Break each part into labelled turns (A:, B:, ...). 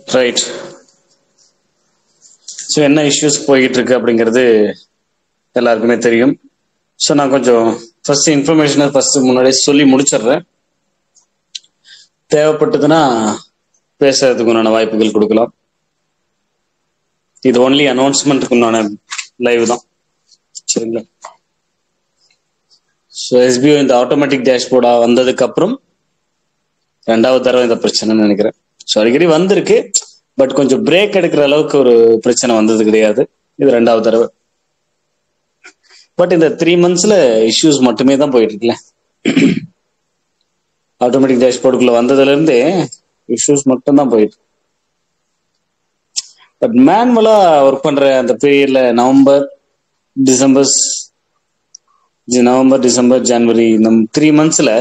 A: right so என்ன issues போய்கிட்டு இருக்கு அப்படிங்கிறது எல்லாருக்குமே தெரியும் ஸோ நான் கொஞ்சம் ஃபர்ஸ்ட் இன்ஃபர்மேஷனை ஃபர்ஸ்ட் முன்னாடியே சொல்லி முடிச்சிடுறேன் தேவைப்பட்டதுன்னா பேசுறதுக்கு உண்டான வாய்ப்புகள் கொடுக்கலாம் இது ஒன்லி அனௌன்ஸ்மெண்ட்டுக்கு உண்டான லைவ் தான் சரிங்களா ஸோ எஸ்பிஓ இந்த ஆட்டோமேட்டிக் டேஷ்போர்டா வந்ததுக்கு அப்புறம் ரெண்டாவது தடவை இந்த பிரச்சனைன்னு நினைக்கிறேன் ஸோ அடிக்கடி வந்திருக்கு பட் கொஞ்சம் பிரேக் எடுக்கிற அளவுக்கு ஒரு பிரச்சனை வந்தது கிடையாது இது ரெண்டாவது தடவை பட் இந்த த்ரீ மந்த்ஸ்ல இஷ்யூஸ் மட்டுமே தான் போயிட்டு இருக்குல்ல ஆட்டோமேட்டிக் டேஷ்போர்டுக்குள்ள வந்ததுல இருந்தே இஷ்யூஸ் மட்டும் தான் போயிட்டு பட் மேனுவலா ஒர்க் பண்ற அந்த பீரியட்ல நவம்பர் டிசம்பர் நவம்பர் டிசம்பர் ஜனவரி இந்த த்ரீ மந்த்ஸ்ல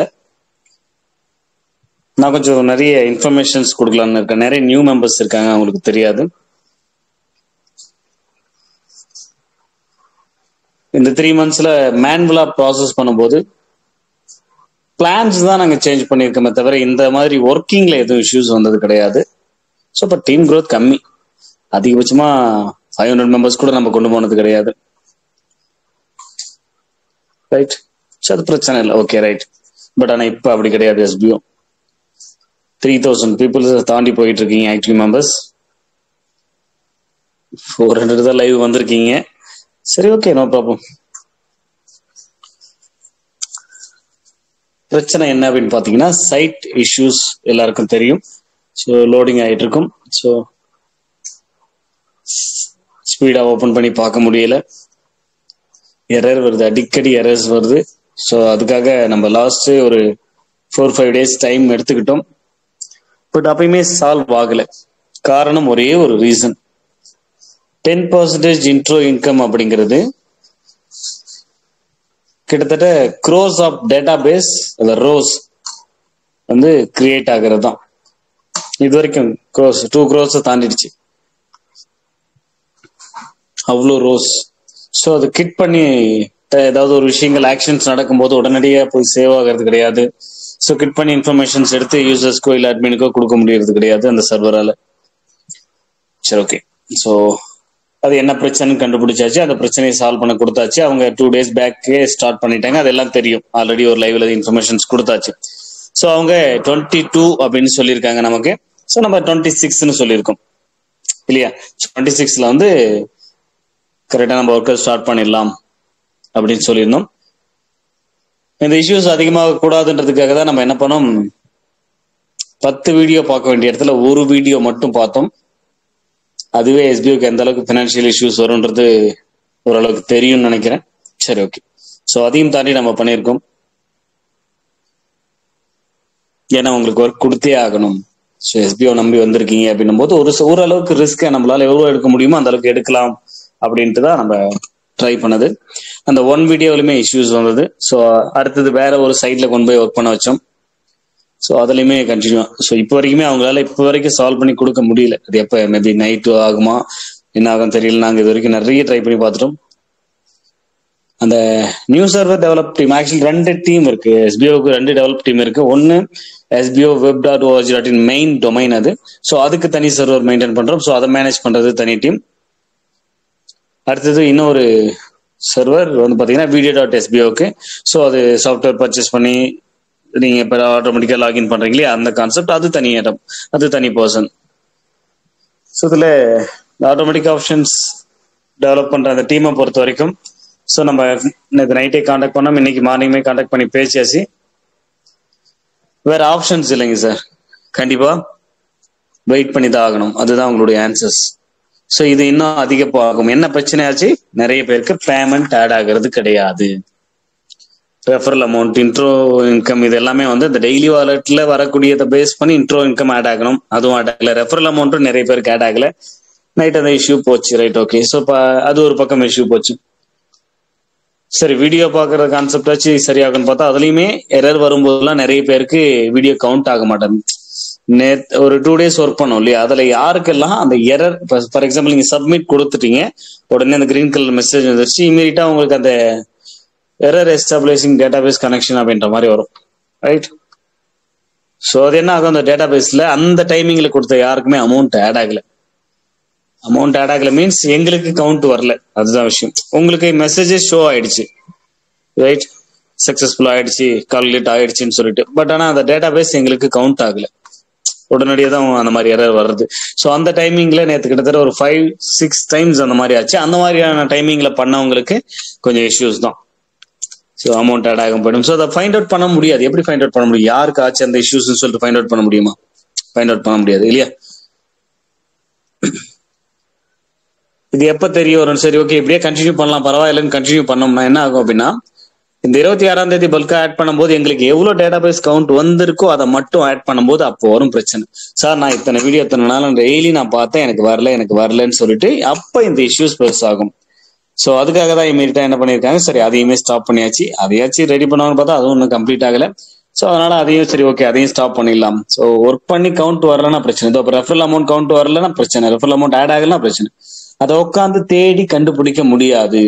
A: நான் கொஞ்சம் நிறைய இன்ஃபர்மேஷன்ஸ் கொடுக்கலாம்னு இருக்கேன் நிறைய நியூ மெம்பர்ஸ் இருக்காங்க அவங்களுக்கு தெரியாது இந்த த்ரீ மந்த்ஸ்ல மேனுவலா ப்ராசஸ் பண்ணும்போது பிளான்ஸ் தான் நாங்க சேஞ்ச் பண்ணியிருக்கோமே தவிர இந்த மாதிரி ஒர்க்கிங்ல எதுவும் இஷ்யூஸ் வந்தது கிடையாது ஸோ இப்போ டீம் க்ரோத் கம்மி அதிகபட்சமா ஃபைவ் ஹண்ட்ரட் மெம்பர்ஸ் கூட நம்ம கொண்டு போனது கிடையாது ரைட் ஸோ அது பிரச்சனை இல்லை ஓகே ரைட் பட் ஆனால் இப்போ அப்படி கிடையாது எஸ்பிஓ த்ரீ தௌசண்ட் பீப்புள்ஸ் தாண்டி போயிட்டு இருக்கீங்க ஆக்டிவ் மெம்பர்ஸ் ஃபோர் ஹண்ட்ரட் தான் லைவ் வந்திருக்கீங்க சரி ஓகே நோ ப்ராப்ளம் பிரச்சனை என்ன அப்படின்னு பார்த்தீங்கன்னா சைட் இஷ்யூஸ் எல்லாருக்கும் தெரியும் ஸோ லோடிங் ஆகிட்டு இருக்கும் ஸோ ஸ்பீடாக ஓப்பன் பண்ணி பார்க்க முடியல எரர் வருது அடிக்கடி எரர்ஸ் வருது ஸோ அதுக்காக நம்ம லாஸ்ட் ஒரு ஃபோர் ஃபைவ் டேஸ் டைம் எடுத்துக்கிட்டோம் பட் அப்பயுமே சால்வ் ஆகல காரணம் ஒரே ஒரு reason ten percentage intro income அப்படிங்கிறது கிட்டத்தட்ட க்ரோஸ் ஆஃப் டேட்டா பேஸ் அந்த ரோஸ் வந்து கிரியேட் ஆகிறது தான் இது வரைக்கும் க்ரோஸ் டூ க்ரோஸ் தாண்டிடுச்சு அவ்வளோ ரோஸ் ஸோ அது கிட் பண்ணி ஏதாவது ஒரு விஷயங்கள் ஆக்ஷன்ஸ் நடக்கும்போது உடனடியாக போய் சேவ் ஆகிறது கிடையாது ஸோ கிட் பண்ணி இன்ஃபர்மேஷன்ஸ் எடுத்து யூசர்ஸ்க்கோ இல்லை அட்மினுக்கோ கொடுக்க முடியறது கிடையாது அந்த சர்வரால சரி ஓகே ஸோ அது என்ன பிரச்சனைன்னு கண்டுபிடிச்சாச்சு அந்த பிரச்சனையை சால்வ் பண்ண கொடுத்தாச்சு அவங்க டூ டேஸ் பேக்கே ஸ்டார்ட் பண்ணிட்டாங்க அதெல்லாம் தெரியும் ஆல்ரெடி ஒரு லைவ்ல இன்ஃபர்மேஷன்ஸ் கொடுத்தாச்சு ஸோ அவங்க டுவெண்ட்டி டூ அப்படின்னு சொல்லியிருக்காங்க நமக்கு ஸோ நம்ம டுவெண்ட்டி சிக்ஸ்னு சொல்லியிருக்கோம் இல்லையா டுவெண்ட்டி சிக்ஸ்ல வந்து கரெக்டாக நம்ம ஒர்க்கர் ஸ்டார்ட் பண்ணிடலாம் அப்படின்னு சொல்லியிருந்தோம் இந்த இஷ்யூஸ் அதிகமாக கூடாதுன்றதுக்காக தான் நம்ம என்ன பண்ணோம் பத்து வீடியோ பார்க்க வேண்டிய இடத்துல ஒரு வீடியோ மட்டும் பார்த்தோம் அதுவே எஸ்பிஓக்கு எந்த அளவுக்கு ஃபினான்ஷியல் இஷ்யூஸ் வரும்ன்றது ஓரளவுக்கு தெரியும்னு நினைக்கிறேன் சரி ஓகே ஸோ அதையும் தாண்டி நம்ம பண்ணியிருக்கோம் ஏன்னா உங்களுக்கு ஒர்க் கொடுத்தே ஆகணும் ஸோ எஸ்பிஓ நம்பி வந்திருக்கீங்க அப்படின்னும் போது ஒரு ஓரளவுக்கு ரிஸ்க்கை நம்மளால எவ்வளோ எடுக்க முடியுமோ அந்த அளவுக்கு எடுக்கலாம் அப்படின்ட்டு தான் நம்ம ட்ரை பண்ணது அந்த ஒன் வீடியோவிலுமே இஷ்யூஸ் வந்தது ஸோ அடுத்தது வேற ஒரு சைட்ல கொண்டு போய் ஒர்க் பண்ண வச்சோம் ஸோ அதுலயுமே கண்டினியூ ஸோ இப்போ வரைக்குமே அவங்களால இப்போ வரைக்கும் சால்வ் பண்ணி கொடுக்க முடியல அது எப்போ மேபி நைட்டு ஆகுமா என்ன ஆகும் தெரியல நாங்கள் இது வரைக்கும் நிறைய ட்ரை பண்ணி பார்த்துட்டோம் அந்த new server develop team actually ரெண்டு டீம் இருக்கு எஸ்பிஓக்கு ரெண்டு டெவலப் டீம் இருக்கு ஒன்னு SPO web dot ORG dot in main domain அது ஸோ அதுக்கு தனி சர்வர் மெயின்டைன் பண்றோம் ஸோ அதை மேனேஜ் பண்றது தனி டீம் அடுத்தது இன்னொரு சர்வர் வந்து பார்த்தீங்கன்னா வீடியோ டாட் எஸ்பிஓக்கு ஸோ அது சாஃப்ட்வேர் பர்ச்சேஸ் பண்ணி நீங்க இப்போ ஆட்டோமேட்டிக்காக லாகின் பண்றீங்களே அந்த கான்செப்ட் அது தனி இடம் அது தனி பர்சன் ஸோ இதில் ஆட்டோமேட்டிக் ஆப்ஷன்ஸ் டெவலப் பண்ற அந்த டீமை பொறுத்த வரைக்கும் ஸோ நம்ம நேற்று நைட்டே காண்டாக்ட் பண்ணோம் இன்னைக்கு மார்னிங்குமே காண்டாக்ட் பண்ணி பேசியாச்சு வேற ஆப்ஷன்ஸ் இல்லைங்க சார் கண்டிப்பா வெயிட் பண்ணி தான் ஆகணும் அதுதான் உங்களுடைய ஆன்சர்ஸ் ஸோ இது இன்னும் அதிகமாகும் என்ன பிரச்சனையாச்சு நிறைய பேருக்கு பேமெண்ட் ஆட் ஆகிறது கிடையாது ரெஃபரல் அமௌண்ட் இன்ட்ரோ இன்கம் இது எல்லாமே வந்து இந்த டெய்லி வாலெட்ல வரக்கூடியதை பேஸ் பண்ணி இன்ட்ரோ இன்கம் ஆட் ஆகணும் அதுவும் ஆட் ஆகல ரெஃபரல் அமௌண்ட்டும் நிறைய பேருக்கு ஆட் ஆகல நைட் அந்த இஷ்யூ போச்சு ரைட் ஓகே ஸோ அது ஒரு பக்கம் இஷ்யூ போச்சு சரி வீடியோ பார்க்குற கான்செப்ட் வச்சு சரியாகும்னு பார்த்தா அதுலயுமே எரர் வரும்போதெல்லாம் நிறைய பேருக்கு வீடியோ கவுண்ட் ஆக மாட்டேங்குது நேத் ஒரு டூ டேஸ் ஒர்க் பண்ணோம் இல்லையா அதுல யாருக்கெல்லாம் அந்த எரர் ஃபார் எக்ஸாம்பிள் நீங்க சப்மிட் கொடுத்துட்டீங்க உடனே அந்த கிரீன் கலர் மெசேஜ் வந்துருச்சு இமீடியட்டா உங்களுக்கு அந்த எரர் எஸ்டாப்ளிஷிங் டேட்டாபேஸ் கனெக்ஷன் அப்படின்ற மாதிரி வரும் ரைட் ஸோ அது என்ன ஆகும் அந்த டேட்டா பேஸ்ல அந்த டைமிங்ல கொடுத்த யாருக்குமே அமௌண்ட் ஆட் ஆகல அமௌண்ட் ஆட் ஆகல மீன்ஸ் எங்களுக்கு கவுண்ட் வரல அதுதான் விஷயம் உங்களுக்கு மெசேஜஸ் ஷோ ஆயிடுச்சு ரைட் சக்சஸ்ஃபுல் ஆயிடுச்சு கால்குலேட் ஆயிடுச்சுன்னு சொல்லிட்டு பட் ஆனா அந்த டேட்டா பேஸ் எங்களுக்கு கவுண்ட் ஆகல உடனடியாக தான் அந்த மாதிரி எரர் வர்றது ஸோ அந்த டைமிங்ல நேற்று கிட்டத்தட்ட ஒரு ஃபைவ் சிக்ஸ் டைம்ஸ் அந்த மாதிரி ஆச்சு அந்த மாதிரியான டைமிங்ல பண்ணவங்களுக்கு கொஞ்சம் இஷ்யூஸ் தான் ஸோ அமௌண்ட் ஆட் ஆகும் போயிடும் ஸோ அதை ஃபைண்ட் அவுட் பண்ண முடியாது எப்படி ஃபைண்ட் அவுட் பண்ண முடியும் யாருக்கு ஆச்சு அந்த இஷ்யூஸ்னு சொல்லிட்டு ஃபைண்ட் அவுட் பண்ண முடியுமா ஃபைண்ட் அவுட் பண்ண முடியாது இல்லையா இது எப்ப தெரிய வரும் சரி ஓகே இப்படியே கண்டினியூ பண்ணலாம் பரவாயில்லைன்னு கண்டினியூ பண்ணோம்னா என்ன ஆகும் அப்படின்னா இந்த இருபத்தி ஆறாம் தேதி பல்கா ஆட் பண்ணும்போது எங்களுக்கு எவ்வளவு டேட்டா பேஸ் கவுண்ட் வந்திருக்கோ அதை மட்டும் ஆட் பண்ணும்போது அப்போ வரும் பிரச்சனை சார் நான் இத்தனை வீடியோ இத்தனை நாள் டெய்லி நான் பார்த்தேன் எனக்கு வரல எனக்கு வரலன்னு சொல்லிட்டு அப்ப இந்த இஷ்யூஸ் பெருஸ் ஆகும் ஸோ அதுக்காக தான் இமீடியட்டா என்ன பண்ணியிருக்காங்க சரி அதையுமே ஸ்டாப் பண்ணியாச்சு அதையாச்சும் ரெடி பண்ணுவான்னு பார்த்தா அதுவும் இன்னும் கம்ப்ளீட் ஆகல ஸோ அதனால அதையும் சரி ஓகே அதையும் ஸ்டாப் பண்ணிடலாம் ஸோ ஒர்க் பண்ணி கவுண்ட் வரலன்னா பிரச்சனை இதோ ரெஃபரல் அமௌண்ட் கவுண்ட் வரலன்னா பிரச்சனை ரெஃபரல் அமௌண்ட் ஆட் ஆகலன்னா பிரச்சனை அதை உட்காந்து தேடி கண்டுபிடிக்க முடியாது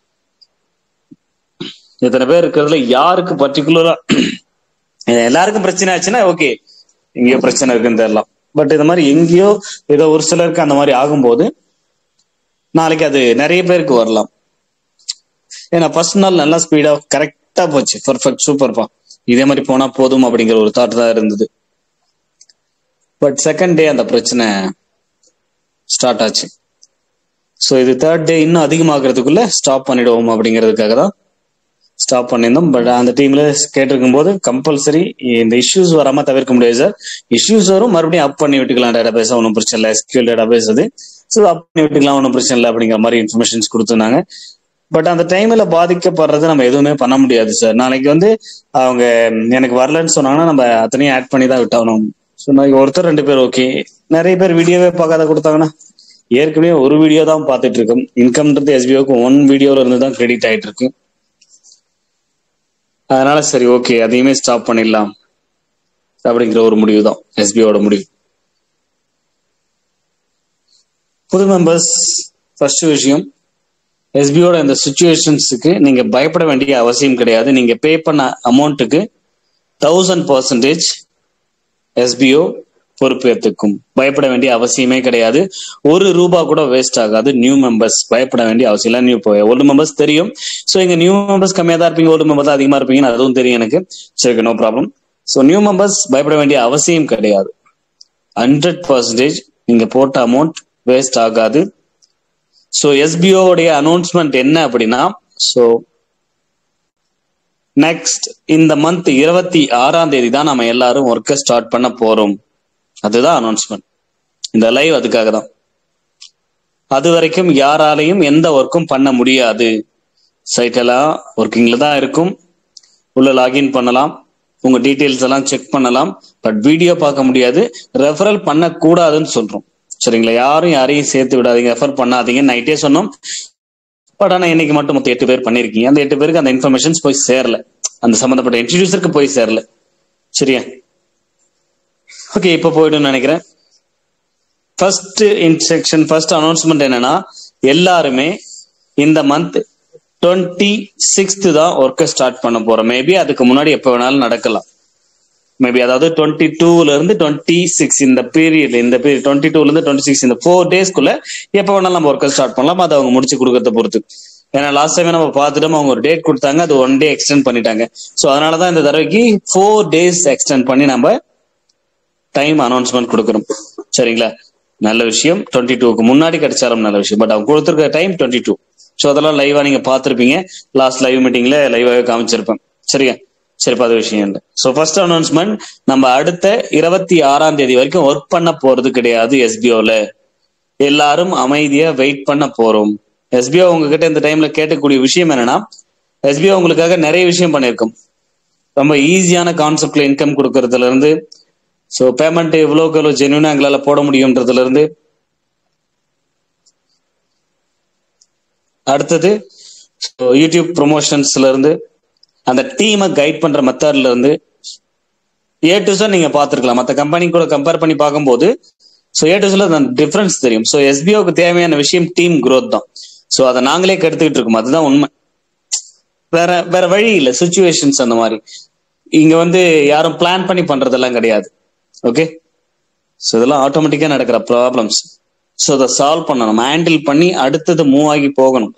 A: இத்தனை பேர் இருக்கிறதுல யாருக்கு பர்டிகுலரா எல்லாருக்கும் பிரச்சனை ஆச்சுன்னா ஓகே எங்கேயோ பிரச்சனை இருக்குன்னு தெரியலாம் பட் இந்த மாதிரி எங்கேயோ ஏதோ ஒரு சிலருக்கு அந்த மாதிரி ஆகும்போது நாளைக்கு அது நிறைய பேருக்கு வரலாம் ஏன்னா ஃபர்ஸ்ட் நாள் நல்லா ஸ்பீடா கரெக்டா போச்சு பர்ஃபெக்ட் சூப்பர்ப்பா இதே மாதிரி போனா போதும் அப்படிங்கிற ஒரு தாட் தான் இருந்தது பட் செகண்ட் டே அந்த பிரச்சனை ஸ்டார்ட் ஆச்சு ஸோ இது தேர்ட் டே இன்னும் அதிகமாகிறதுக்குள்ள ஸ்டாப் பண்ணிடுவோம் அப்படிங்கிறதுக்காக தான் ஸ்டாப் பண்ணியிருந்தோம் பட் அந்த டீம்ல கேட்டிருக்கும் போது கம்பல்சரி இந்த இஷ்யூஸ் வராம தவிர்க்க முடியாது சார் இஷ்யூஸ் வரும் மறுபடியும் அப் பண்ணி விட்டுக்கலாம் டேட்டா பேஸ் ஒன்றும் பிரச்சனை இல்லை எஸ்கியூல் டேட்டா பேஸ் அது ஸோ அப் பண்ணி விட்டுக்கலாம் ஒன்றும் பிரச்சனை இல்லை அப்படிங்கிற மாதிரி இன்ஃபர்மேஷன்ஸ் கொடுத்துருந்தாங்க பட் அந்த டைம்ல பாதிக்கப்படுறது நம்ம எதுவுமே பண்ண முடியாது சார் நாளைக்கு வந்து அவங்க எனக்கு வரலன்னு சொன்னாங்கன்னா நம்ம அத்தனையும் ஆட் பண்ணி தான் விட்டாகணும் ஸோ நாளைக்கு ஒருத்தர் ரெண்டு பேர் ஓகே நிறைய பேர் வீடியோவே பார்க்காத கொடுத்தாங்கன்னா ஏற்கனவே ஒரு வீடியோ தான் பார்த்துட்டு இருக்கோம் இன்கம்ன்றது எஸ்பிஓக்கு ஒன் வீடியோல இருந்து தான் கிரெடிட் ஆயிட்டு இருக்கு அதனால சரி ஓகே அதையுமே ஸ்டாப் பண்ணிடலாம் அப்படிங்கிற ஒரு முடிவு தான் எஸ்பிஓட முடிவு புது மெம்பர்ஸ் ஃபர்ஸ்ட் விஷயம் எஸ்பிஓட இந்த சுச்சுவேஷன்ஸுக்கு நீங்க பயப்பட வேண்டிய அவசியம் கிடையாது நீங்க பே பண்ண அமௌண்ட்டுக்கு தௌசண்ட் பர்சன்டேஜ் எஸ்பிஓ பொறுப்பேற்றுக்கும் பயப்பட வேண்டிய அவசியமே கிடையாது ஒரு ரூபா கூட வேஸ்ட் ஆகாது நியூ மெம்பர்ஸ் பயப்பட வேண்டிய அவசியம் இல்லை நியூ ஓல்டு மெம்பர்ஸ் தெரியும் ஸோ இங்க நியூ மெம்பர்ஸ் கம்மியாக தான் இருப்பீங்க ஓல்டு மெம்பர் தான் அதிகமா இருப்பீங்கன்னு அதுவும் தெரியும் எனக்கு சரி no problem so new members பயப்பட வேண்டிய அவசியம் கிடையாது ஹண்ட்ரட் பர்சன்டேஜ் நீங்க போட்ட அமௌண்ட் வேஸ்ட் ஆகாது ஸோ எஸ்பிஓடைய அனௌன்ஸ்மெண்ட் என்ன அப்படின்னா ஸோ நெக்ஸ்ட் இந்த மந்த் இருபத்தி ஆறாம் தேதி தான் நம்ம எல்லாரும் ஒர்க்கை ஸ்டார்ட் பண்ண போறோம் அதுதான் அனௌன்ஸ்மெண்ட் இந்த லைவ் அதுக்காக தான் அது வரைக்கும் யாராலையும் எந்த ஒர்க்கும் பண்ண முடியாது சைட் எல்லாம் ஒர்க்கிங்ல தான் இருக்கும் உள்ள லாகின் பண்ணலாம் உங்க டீட்டெயில்ஸ் எல்லாம் செக் பண்ணலாம் பட் வீடியோ பார்க்க முடியாது ரெஃபரல் பண்ணக்கூடாதுன்னு சொல்றோம் சரிங்களா யாரும் யாரையும் சேர்த்து விடாதீங்க ரெஃபர் பண்ணாதீங்க நைட்டே சொன்னோம் பட் ஆனா இன்னைக்கு மட்டும் மொத்தம் எட்டு பேர் பண்ணிருக்கீங்க அந்த எட்டு பேருக்கு அந்த இன்ஃபர்மேஷன்ஸ் போய் சேரல அந்த சம்பந்தப்பட்ட இன்ட்ரடியூசருக்கு போய் சேரல சரியா ஓகே இப்போ போயிடும்னு நினைக்கிறேன் ஃபர்ஸ்ட் இன்ஸ்ட்ரக்ஷன் ஃபர்ஸ்ட் அனௌன்ஸ்மெண்ட் என்னன்னா எல்லாருமே இந்த மந்த் டுவெண்ட்டி சிக்ஸ்த் தான் ஒர்க்கை ஸ்டார்ட் பண்ண போறோம் மேபி அதுக்கு முன்னாடி எப்போ வேணாலும் நடக்கலாம் மேபி அதாவது டுவெண்ட்டி டூல இருந்து டுவெண்ட்டி சிக்ஸ் இந்த பீரியட் இந்த பீரியட் டுவெண்ட்டி டூல இருந்து டுவெண்ட்டி சிக்ஸ் இந்த ஃபோர் டேஸ்க்குள்ள எப்போ வேணாலும் நம்ம ஒர்க்கை ஸ்டார்ட் பண்ணலாம் அதை அவங்க முடிச்சு கொடுக்கறத பொறுத்து ஏன்னா லாஸ்ட் டைம் நம்ம பார்த்துட்டோம் அவங்க ஒரு டேட் கொடுத்தாங்க அது ஒன் டே எக்ஸ்டெண்ட் பண்ணிட்டாங்க ஸோ அதனாலதான் இந்த தடவைக்கு ஃபோர் டேஸ் எக்ஸ்டெண்ட் பண்ணி நம்ம டைம் அனௌன்ஸ்மெண்ட் கொடுக்குறோம் சரிங்களா நல்ல விஷயம் டுவெண்ட்டி டூக்கு முன்னாடி கிடைச்சாலும் நல்ல விஷயம் பட் அவங்க கொடுத்துருக்க டைம் டுவெண்ட்டி டூ ஸோ அதெல்லாம் லைவா நீங்க பார்த்துருப்பீங்க லாஸ்ட் லைவ் மீட்டிங்ல லைவாவே காமிச்சிருப்பேன் சரியா சரி அது விஷயம் இல்லை ஸோ ஃபர்ஸ்ட் அனௌன்ஸ்மெண்ட் நம்ம அடுத்த இருபத்தி ஆறாம் தேதி வரைக்கும் ஒர்க் பண்ண போறது கிடையாது எஸ்பிஓல எல்லாரும் அமைதியா வெயிட் பண்ண போறோம் எஸ்பிஓ உங்ககிட்ட இந்த டைம்ல கேட்கக்கூடிய விஷயம் என்னன்னா எஸ்பிஓ உங்களுக்காக நிறைய விஷயம் பண்ணியிருக்கோம் ரொம்ப ஈஸியான கான்செப்ட்ல இன்கம் கொடுக்கறதுல இருந்து ஸோ பேமெண்ட் எவ்வளோக்கு எவ்வளோ ஜென்யூனா எங்களால் போட முடியுன்றதுல இருந்து அடுத்தது யூடியூப் ப்ரொமோஷன்ஸ்ல இருந்து அந்த டீமை கைட் பண்ற மெத்தட்ல இருந்து ஏ டு சார் நீங்க பார்த்துருக்கலாம் மற்ற கம்பெனி கூட கம்பேர் பண்ணி பார்க்கும்போது ஸோ ஏ டு சார் அந்த டிஃபரன்ஸ் தெரியும் ஸோ எஸ்பிஓக்கு தேவையான விஷயம் டீம் growth தான் ஸோ அதை நாங்களே கெடுத்துக்கிட்டு இருக்கோம் அதுதான் உண்மை வேற வேற வழி இல்லை சுச்சுவேஷன்ஸ் அந்த மாதிரி இங்க வந்து யாரும் பிளான் பண்ணி பண்றதெல்லாம் கிடையாது ஓகே ஸோ இதெல்லாம் ஆட்டோமேட்டிக்கா நடக்கிற ப்ராப்ளம்ஸ் ஸோ அதை சால்வ் பண்ணணும் ஹேண்டில் பண்ணி அடுத்தது மூவ் ஆகி போகணும்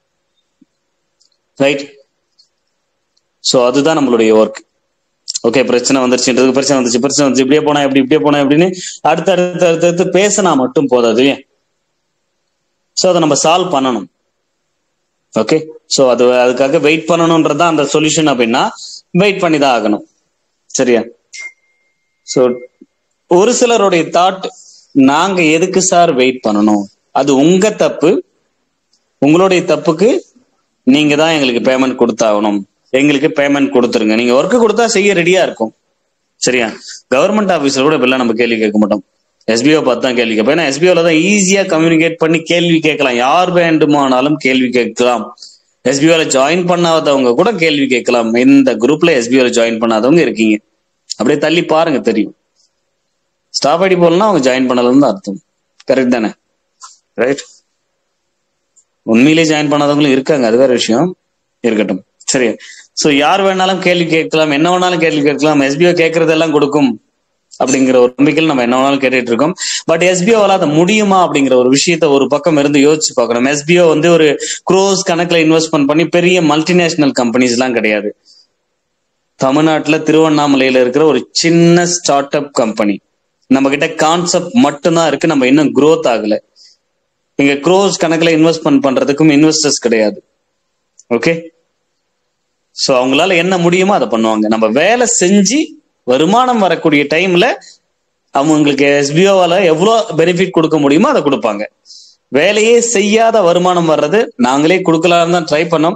A: ரைட் ஸோ அதுதான் நம்மளுடைய ஒர்க் ஓகே பிரச்சனை வந்துருச்சுன்றது பிரச்சனை வந்துச்சு பிரச்சனை வந்துச்சு இப்படியே போனா எப்படி இப்படியே போனா எப்படின்னு அடுத்து அடுத்து அடுத்து அடுத்து பேசினா மட்டும் போதாது ஸோ அதை நம்ம சால்வ் பண்ணணும் ஓகே ஸோ அது அதுக்காக வெயிட் பண்ணணும்ன்றது தான் அந்த சொல்யூஷன் அப்படின்னா வெயிட் பண்ணி தான் ஆகணும் சரியா ஸோ ஒரு சிலருடைய தாட் நாங்க எதுக்கு சார் வெயிட் பண்ணணும் அது உங்க தப்பு உங்களுடைய தப்புக்கு நீங்க தான் எங்களுக்கு பேமெண்ட் கொடுத்தாகணும் எங்களுக்கு பேமெண்ட் கொடுத்துருங்க நீங்க ஒர்க் கொடுத்தா செய்ய ரெடியா இருக்கும் சரியா கவர்மெண்ட் ஆபீஸ்ல கூட இப்பெல்லாம் நம்ம கேள்வி கேட்க மாட்டோம் எஸ்பிஓ பார்த்து தான் கேள்வி கேட்போம் ஏன்னா எஸ்பிஓல தான் ஈஸியா கம்யூனிகேட் பண்ணி கேள்வி கேட்கலாம் யார் வேண்டுமானாலும் கேள்வி கேட்கலாம் எஸ்பிஓல ஜாயின் பண்ணாதவங்க கூட கேள்வி கேட்கலாம் இந்த குரூப்ல எஸ்பிஓல ஜாயின் பண்ணாதவங்க இருக்கீங்க அப்படியே தள்ளி பாருங்க தெரியும் ஸ்டாப் ஐடி போடலாம் அவங்க ஜாயின் பண்ணலன்னு தான் அர்த்தம் கரெக்ட் தானே ரைட் உண்மையிலே ஜாயின் பண்ணாதவங்களும் இருக்காங்க அது வேற விஷயம் இருக்கட்டும் சரி சோ யார் வேணாலும் கேள்வி கேட்கலாம் என்ன வேணாலும் கேள்வி கேட்கலாம் எஸ்பிஓ கேட்கறதெல்லாம் கொடுக்கும் அப்படிங்கிற ஒரு நம்பிக்கையில் நம்ம என்ன வேணாலும் கேட்டுட்டு இருக்கோம் பட் எஸ்பிஓவால அதை முடியுமா அப்படிங்கிற ஒரு விஷயத்த ஒரு பக்கம் இருந்து யோசிச்சு பார்க்கணும் எஸ்பிஓ வந்து ஒரு குரோஸ் கணக்குல இன்வெஸ்ட்மெண்ட் பண்ணி பெரிய மல்டிநேஷனல் கம்பெனிஸ் எல்லாம் கிடையாது தமிழ்நாட்டுல திருவண்ணாமலையில இருக்கிற ஒரு சின்ன ஸ்டார்ட் அப் கம்பெனி நம்ம கிட்ட கான்செப்ட் மட்டும்தான் இருக்கு நம்ம இன்னும் growth ஆகல இங்க க்ரோஸ் கணக்குல இன்வெஸ்ட்மெண்ட் பண்றதுக்கும் இன்வெஸ்டர்ஸ் கிடையாது ஓகே சோ அவங்களால என்ன முடியுமோ அதை பண்ணுவாங்க நம்ம வேலை செஞ்சு வருமானம் வரக்கூடிய டைம்ல அவங்களுக்கு எஸ்பிஓவால எவ்வளவு பெனிஃபிட் கொடுக்க முடியுமோ அதை கொடுப்பாங்க வேலையே செய்யாத வருமானம் வர்றது நாங்களே கொடுக்கலாம்னு தான் ட்ரை பண்ணோம்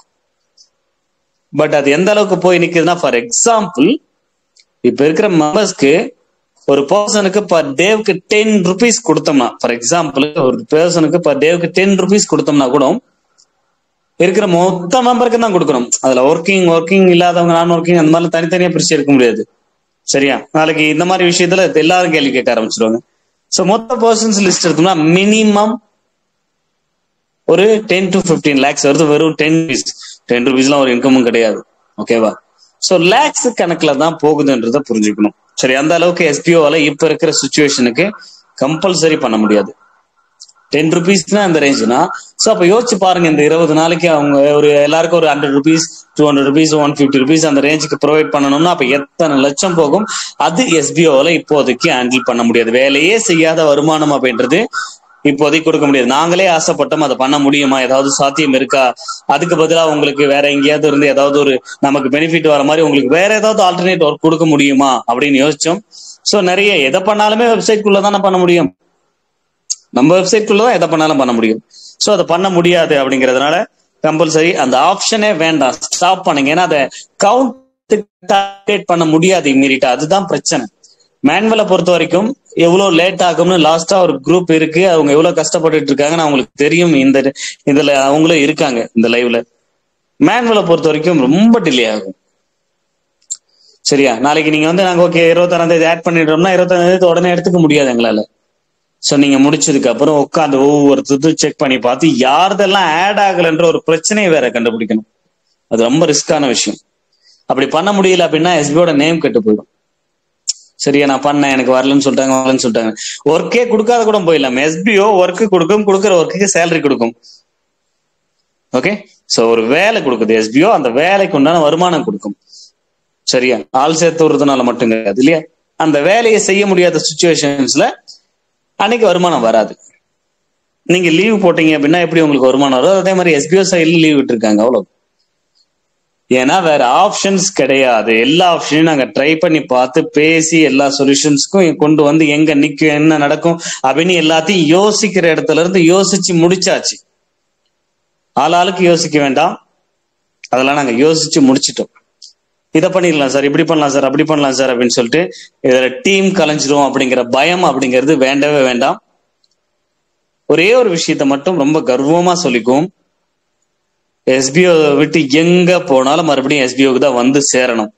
A: பட் அது எந்த அளவுக்கு போய் நிக்குதுன்னா ஃபார் எக்ஸாம்பிள் இப்ப இருக்கிற மெம்பர்ஸ்க்கு ஒரு பர்சனுக்கு பர் டேவுக்கு டென் ருபீஸ் கொடுத்தோம்னா ஃபார் எக்ஸாம்பிள் ஒரு பர்சனுக்கு பர் டேவுக்கு டென் ருபீஸ் கொடுத்தோம்னா கூட இருக்கிற மொத்த மெம்பருக்கு தான் கொடுக்கணும் அதுல ஒர்க்கிங் ஒர்க்கிங் இல்லாதவங்க நான் ஒர்க்கிங் அந்த மாதிரி தனித்தனியா பிரிச்சு எடுக்க முடியாது சரியா நாளைக்கு இந்த மாதிரி விஷயத்துல எல்லாரும் கேள்வி கேட்க ஆரம்பிச்சிருவாங்க சோ மொத்த பர்சன்ஸ் லிஸ்ட் எடுத்தோம்னா மினிமம் ஒரு டென் டு பிப்டீன் லேக்ஸ் வருது வெறும் டென் ருபீஸ் டென் ருபீஸ்லாம் ஒரு இன்கமும் கிடையாது ஓகேவா சோ லேக்ஸ் கணக்குல தான் போகுதுன்றத புரிஞ்சுக்கணும் சரி அந்த அளவுக்கு எஸ்பிஓவால இப்ப இருக்கிற சுச்சுவேஷனுக்கு கம்பல்சரி பண்ண முடியாது டென் ருபீஸ்னா அந்த ரேஞ்சுனா ஸோ அப்போ யோசிச்சு பாருங்க இந்த இருபது நாளைக்கு அவங்க ஒரு எல்லாருக்கும் ஒரு hundred rupees two hundred rupees one fifty rupees அந்த ரேஞ்சுக்கு ப்ரொவைட் பண்ணணும்னா அப்போ எத்தனை லட்சம் போகும் அது எஸ்பிஓல இப்போதைக்கு ஹேண்டில் பண்ண முடியாது வேலையே செய்யாத வருமானம் அப்படின்றது இப்போதைக்கு கொடுக்க முடியாது நாங்களே ஆசைப்பட்டோம் அதை பண்ண முடியுமா ஏதாவது சாத்தியம் இருக்கா அதுக்கு பதிலாக உங்களுக்கு வேற எங்கேயாவது இருந்து ஏதாவது ஒரு நமக்கு பெனிஃபிட் வர மாதிரி உங்களுக்கு வேற ஏதாவது ஆல்டர்னேட் ஒர்க் கொடுக்க முடியுமா அப்படின்னு யோசிச்சோம் ஸோ நிறைய எதை பண்ணாலுமே வெப்சைட்குள்ள தானே பண்ண முடியும் நம்ம வெப்சைட்குள்ள தான் எதை பண்ணாலும் பண்ண முடியும் ஸோ அதை பண்ண முடியாது அப்படிங்கிறதுனால கம்பல்சரி அந்த ஆப்ஷனே வேண்டாம் ஸ்டாப் பண்ணுங்க ஏன்னா அதை கவுண்ட் பண்ண முடியாது இம்மீடியட்டா அதுதான் பிரச்சனை மேனுவலை பொறுத்த வரைக்கும் எவ்வளவு லேட் ஆகும்னு லாஸ்டா ஒரு குரூப் இருக்கு அவங்க எவ்வளவு கஷ்டப்பட்டுட்டு இருக்காங்கன்னு அவங்களுக்கு தெரியும் இந்த இதுல அவங்களும் இருக்காங்க இந்த லைவ்ல மேனுவலை பொறுத்த வரைக்கும் ரொம்ப டிலே ஆகும் சரியா நாளைக்கு நீங்க வந்து நாங்க ஓகே இருபத்தாறாம் தேதி ஆட் பண்ணிடுறோம்னா இருபத்தாறாம் தேதி உடனே எடுத்துக்க முடியாது எங்களால ஸோ நீங்க முடிச்சதுக்கு அப்புறம் உட்காந்து ஒவ்வொருத்தரும் செக் பண்ணி பார்த்து யார்தெல்லாம் ஆட் ஆகலைன்ற ஒரு பிரச்சனையை வேற கண்டுபிடிக்கணும் அது ரொம்ப ரிஸ்கான விஷயம் அப்படி பண்ண முடியல அப்படின்னா எஸ்பியோட நேம் கெட்டு போயிடும் சரியா நான் பண்ணேன் எனக்கு வரலன்னு சொல்லிட்டாங்க வரலன்னு சொல்லிட்டாங்க ஒர்க்கே கொடுக்காத கூட போயிடலாம் எஸ்பிஓ ஒர்க்கு கொடுக்கும் கொடுக்குற ஒர்க்குக்கு சேலரி கொடுக்கும் ஓகே சோ ஒரு வேலை கொடுக்குது எஸ்பிஓ அந்த வேலைக்கு உண்டான வருமானம் கொடுக்கும் சரியா ஆள் சேர்த்து விடுறதுனால மட்டும் கிடையாது இல்லையா அந்த வேலையை செய்ய முடியாத சுச்சுவேஷன்ஸ்ல அன்னைக்கு வருமானம் வராது நீங்க லீவ் போட்டீங்க அப்படின்னா எப்படி உங்களுக்கு வருமானம் வரும் அதே மாதிரி எஸ்பிஓ சைட்ல லீவ் விட்டுருக்காங்க அவ்வளவு ஏன்னா வேற ஆப்ஷன்ஸ் கிடையாது எல்லா ஆப்ஷனையும் நாங்க ட்ரை பண்ணி பார்த்து பேசி எல்லா சொல்யூஷன்ஸ்க்கும் கொண்டு வந்து எங்க நிக்கும் என்ன நடக்கும் அப்படின்னு எல்லாத்தையும் யோசிக்கிற இடத்துல இருந்து யோசிச்சு முடிச்சாச்சு ஆளாளுக்கு யோசிக்க வேண்டாம் அதெல்லாம் நாங்க யோசிச்சு முடிச்சிட்டோம் இதை பண்ணிடலாம் சார் இப்படி பண்ணலாம் சார் அப்படி பண்ணலாம் சார் அப்படின்னு சொல்லிட்டு இதுல டீம் கலைஞ்சிரும் அப்படிங்கிற பயம் அப்படிங்கிறது வேண்டவே வேண்டாம் ஒரே ஒரு விஷயத்த மட்டும் ரொம்ப கர்வமா சொல்லிக்குவோம் எஸ்பிஓ விட்டு எங்க போனாலும் மறுபடியும் எஸ்பிஓக்கு தான் வந்து சேரணும்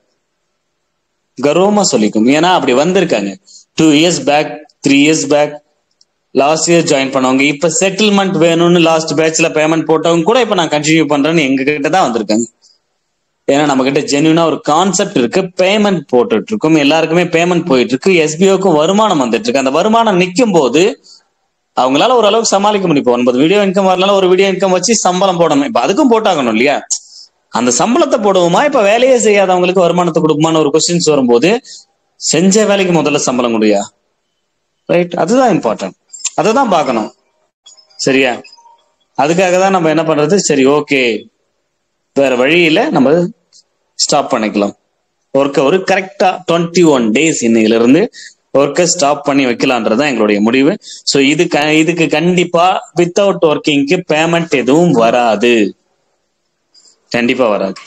A: கர்வமா சொல்லிக்கும் ஏன்னா அப்படி வந்திருக்காங்க two years back three years back last year join பண்ணவங்க இப்ப செட்டில்மெண்ட் வேணும்னு லாஸ்ட் பேட்ச்ல பேமெண்ட் போட்டவங்க கூட இப்ப நான் கண்டினியூ பண்றேன்னு எங்க கிட்ட தான் வந்திருக்காங்க ஏன்னா நம்ம கிட்ட ஜென்யூனா ஒரு கான்செப்ட் இருக்கு பேமெண்ட் போட்டுட்டு இருக்கும் எல்லாருக்குமே பேமெண்ட் போயிட்டு இருக்கு எஸ்பிஓக்கும் வருமானம் வந்துட்டு இருக்கு அந்த வருமானம் நிக்கும் போது அவங்களால ஓரளவுக்கு சமாளிக்க முடியும் இப்போ ஒன்பது வீடியோ இன்கம் வரலாம் ஒரு வீடியோ இன்கம் வச்சு சம்பளம் போடணும் இப்ப அதுக்கும் போட்டாகணும் இல்லையா அந்த சம்பளத்தை போடுவோமா இப்ப வேலையே செய்யாதவங்களுக்கு வருமானத்தை கொடுக்குமான்னு ஒரு கொஸ்டின்ஸ் வரும்போது செஞ்ச வேலைக்கு முதல்ல சம்பளம் கொடுயா ரைட் அதுதான் இம்பார்ட்டன்ட் அதை தான் பார்க்கணும் சரியா அதுக்காக தான் நம்ம என்ன பண்றது சரி ஓகே வேற வழியில நம்ம ஸ்டாப் பண்ணிக்கலாம் ஒர்க்கை ஒரு கரெக்டா டுவெண்ட்டி ஒன் டேஸ் இன்னையில இருந்து ஒர்க்கை ஸ்டாப் பண்ணி வைக்கலான்றது தான் எங்களுடைய முடிவு ஸோ இது க- இதுக்கு கண்டிப்பா வித்தவுட் ஒர்க்கிங்க்கு பேமெண்ட் எதுவும் வராது கண்டிப்பா வராது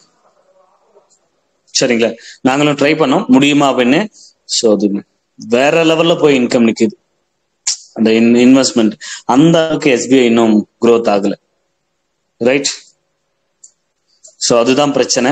A: சரிங்களா நாங்களும் ட்ரை பண்ணோம் முடியுமா அப்படின்னு ஸோ அது வேற லெவல்ல போய் இன்கம் நிக்குது அந்த இன்வெஸ்ட்மெண்ட் அந்த அளவுக்கு எஸ்பிஐ இன்னும் growth ஆகல ரைட் ஸோ அதுதான் பிரச்சனை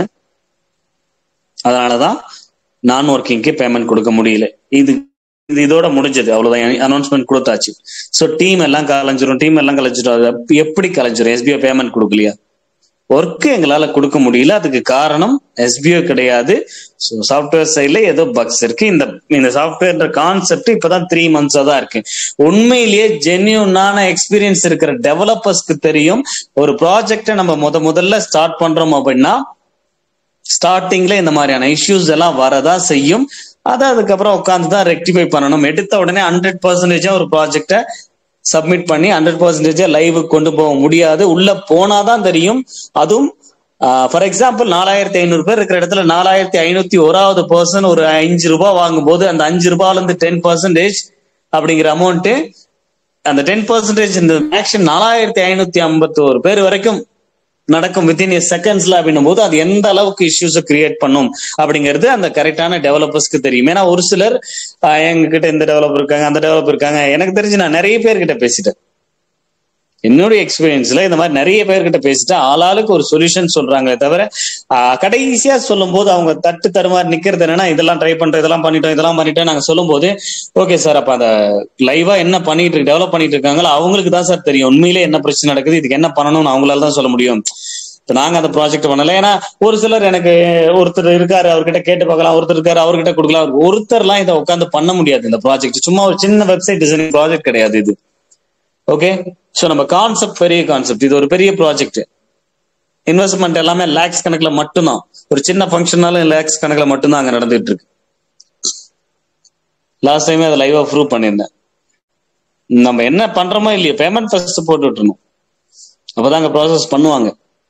A: அதனாலதான் நான் ஒர்க்கிங்க்கு பேமெண்ட் கொடுக்க முடியல இது இது இதோட முடிஞ்சது அவ்வளவுதான் அனௌன்ஸ்மெண்ட் கொடுத்தாச்சு ஸோ டீம் எல்லாம் கலைஞ்சிரும் டீம் எல்லாம் கலைஞ்சிரும் அது எப்- எப்படி கலைஞ்சிரும் எஸ்பிஐ பேமெண்ட் கொடுக்கலையா ஒர்க் எங்களால கொடுக்க முடியல அதுக்கு காரணம் எஸ்பிஓ கிடையாது ஸோ சாஃப்ட்வேர் சைட்ல ஏதோ பக்ஸ் இருக்கு இந்த இந்த சாஃப்ட்வேர் கான்செப்ட் இப்பதான் த்ரீ மந்த்ஸா தான் இருக்கு உண்மையிலேயே ஜென்யூனான எக்ஸ்பீரியன்ஸ் இருக்கிற டெவலப்பர்ஸ்க்கு தெரியும் ஒரு ப்ராஜெக்டை நம்ம முத முதல்ல ஸ்டார்ட் பண்றோம் அப்படின்னா ஸ்டார்டிங்ல இந்த மாதிரியான இஷ்யூஸ் எல்லாம் வரதா செய்யும் அதை அதுக்கப்புறம் உட்காந்து தான் ரெக்டிஃபை பண்ணணும் எடுத்த உடனே ஹண்ட்ரட் பர்சன்டேஜா ஒரு ப்ராஜெக்டை சப்மிட் பண்ணி ஹண்ட்ரட் பர்சன்டேஜா லைவ் கொண்டு போக முடியாது உள்ள போனாதான் தெரியும் அதுவும் ஃபார் எக்ஸாம்பிள் நாலாயிரத்தி ஐநூறு பேர் இருக்கிற இடத்துல நாலாயிரத்தி ஐநூத்தி ஓராவது பர்சன் ஒரு அஞ்சு ரூபாய் வாங்கும் போது அந்த அஞ்சு ரூபாயில இருந்து டென் பர்சன்டேஜ் அப்படிங்கிற அமௌண்ட் அந்த டென் பர்சன்டேஜ் இந்த மேக்ஸிமம் நாலாயிரத்தி ஐநூத்தி ஐம்பத்தோரு பேர் வரைக்கும் நடக்கும் வித்தின் செகண்ட்ஸ்ல அப்படின்னும் போது அது எந்த அளவுக்கு இஷ்யூஸை கிரியேட் பண்ணும் அப்படிங்கிறது அந்த கரெக்டான டெவலப்பர்ஸ்க்கு தெரியும் ஏன்னா ஒரு சிலர் ஆஹ், எங்க கிட்ட இந்த டெவலப்பர் இருக்காங்க அந்த டெவலப்பர் இருக்காங்க எனக்கு தெரிஞ்சு நான் நிறைய பேர்கிட்ட பேசிட்டேன் என்னுடைய எக்ஸ்பீரியன்ஸ்ல இந்த மாதிரி நிறைய பேர்கிட்ட பேசிட்டு ஆளாளுக்கு ஒரு சொல்யூஷன் சொல்றாங்களே தவிர ஆஹ், கடைசியா சொல்லும் போது அவங்க தட்டு தருமாறு நிக்கிறது என்னன்னா இதெல்லாம் ட்ரை பண்றோம் இதெல்லாம் பண்ணிட்டோம் இதெல்லாம் பண்ணிட்டோம் நாங்க சொல்லும் போது ஓகே சார் அப்ப அந்த லைவா என்ன பண்ணிட்டு இருக்கு டெவலப் பண்ணிட்டு இருக்காங்களோ அவங்களுக்கு தான் சார் தெரியும் உண்மையிலே என்ன பிரச்சனை நடக்குது இதுக்கு என்ன பண்ணணும்னு அவங்களால தான் சொல்ல முடியும் இப்ப நாங்க அந்த ப்ராஜெக்ட் பண்ணல ஏன்னா ஒரு சிலர் எனக்கு ஒருத்தர் இருக்காரு அவர்கிட்ட கேட்டு பார்க்கலாம் ஒருத்தர் இருக்காரு அவர்கிட்ட கொடுக்கலாம் ஒருத்தர்லாம் இதை உட்காந்து பண்ண முடியாது இந்த ப்ராஜெக்ட் சும்மா ஒரு சின்ன வெப்சைட் டிசைனிங் ப்ராஜெக்ட் கிடையாது இது ஓகே சோ நம்ம கான்செப்ட் பெரிய கான்செப்ட் இது ஒரு பெரிய ப்ராஜெக்ட் இன்வெஸ்ட்மெண்ட் எல்லாமே லேக்ஸ் கணக்குல மட்டும்தான் ஒரு சின்ன ஃபங்க்ஷனாலும் லேக்ஸ் கணக்குல மட்டும்தான் அங்க நடந்துட்டு இருக்கு லாஸ்ட் டைமே அதை லைவா ப்ரூவ் பண்ணியிருந்தேன் நம்ம என்ன பண்றோமோ இல்லையோ பேமெண்ட் ஃபர்ஸ்ட் போட்டு விட்டுறணும் அப்பதான் அங்க ப்ராசஸ் பண்ணுவாங்க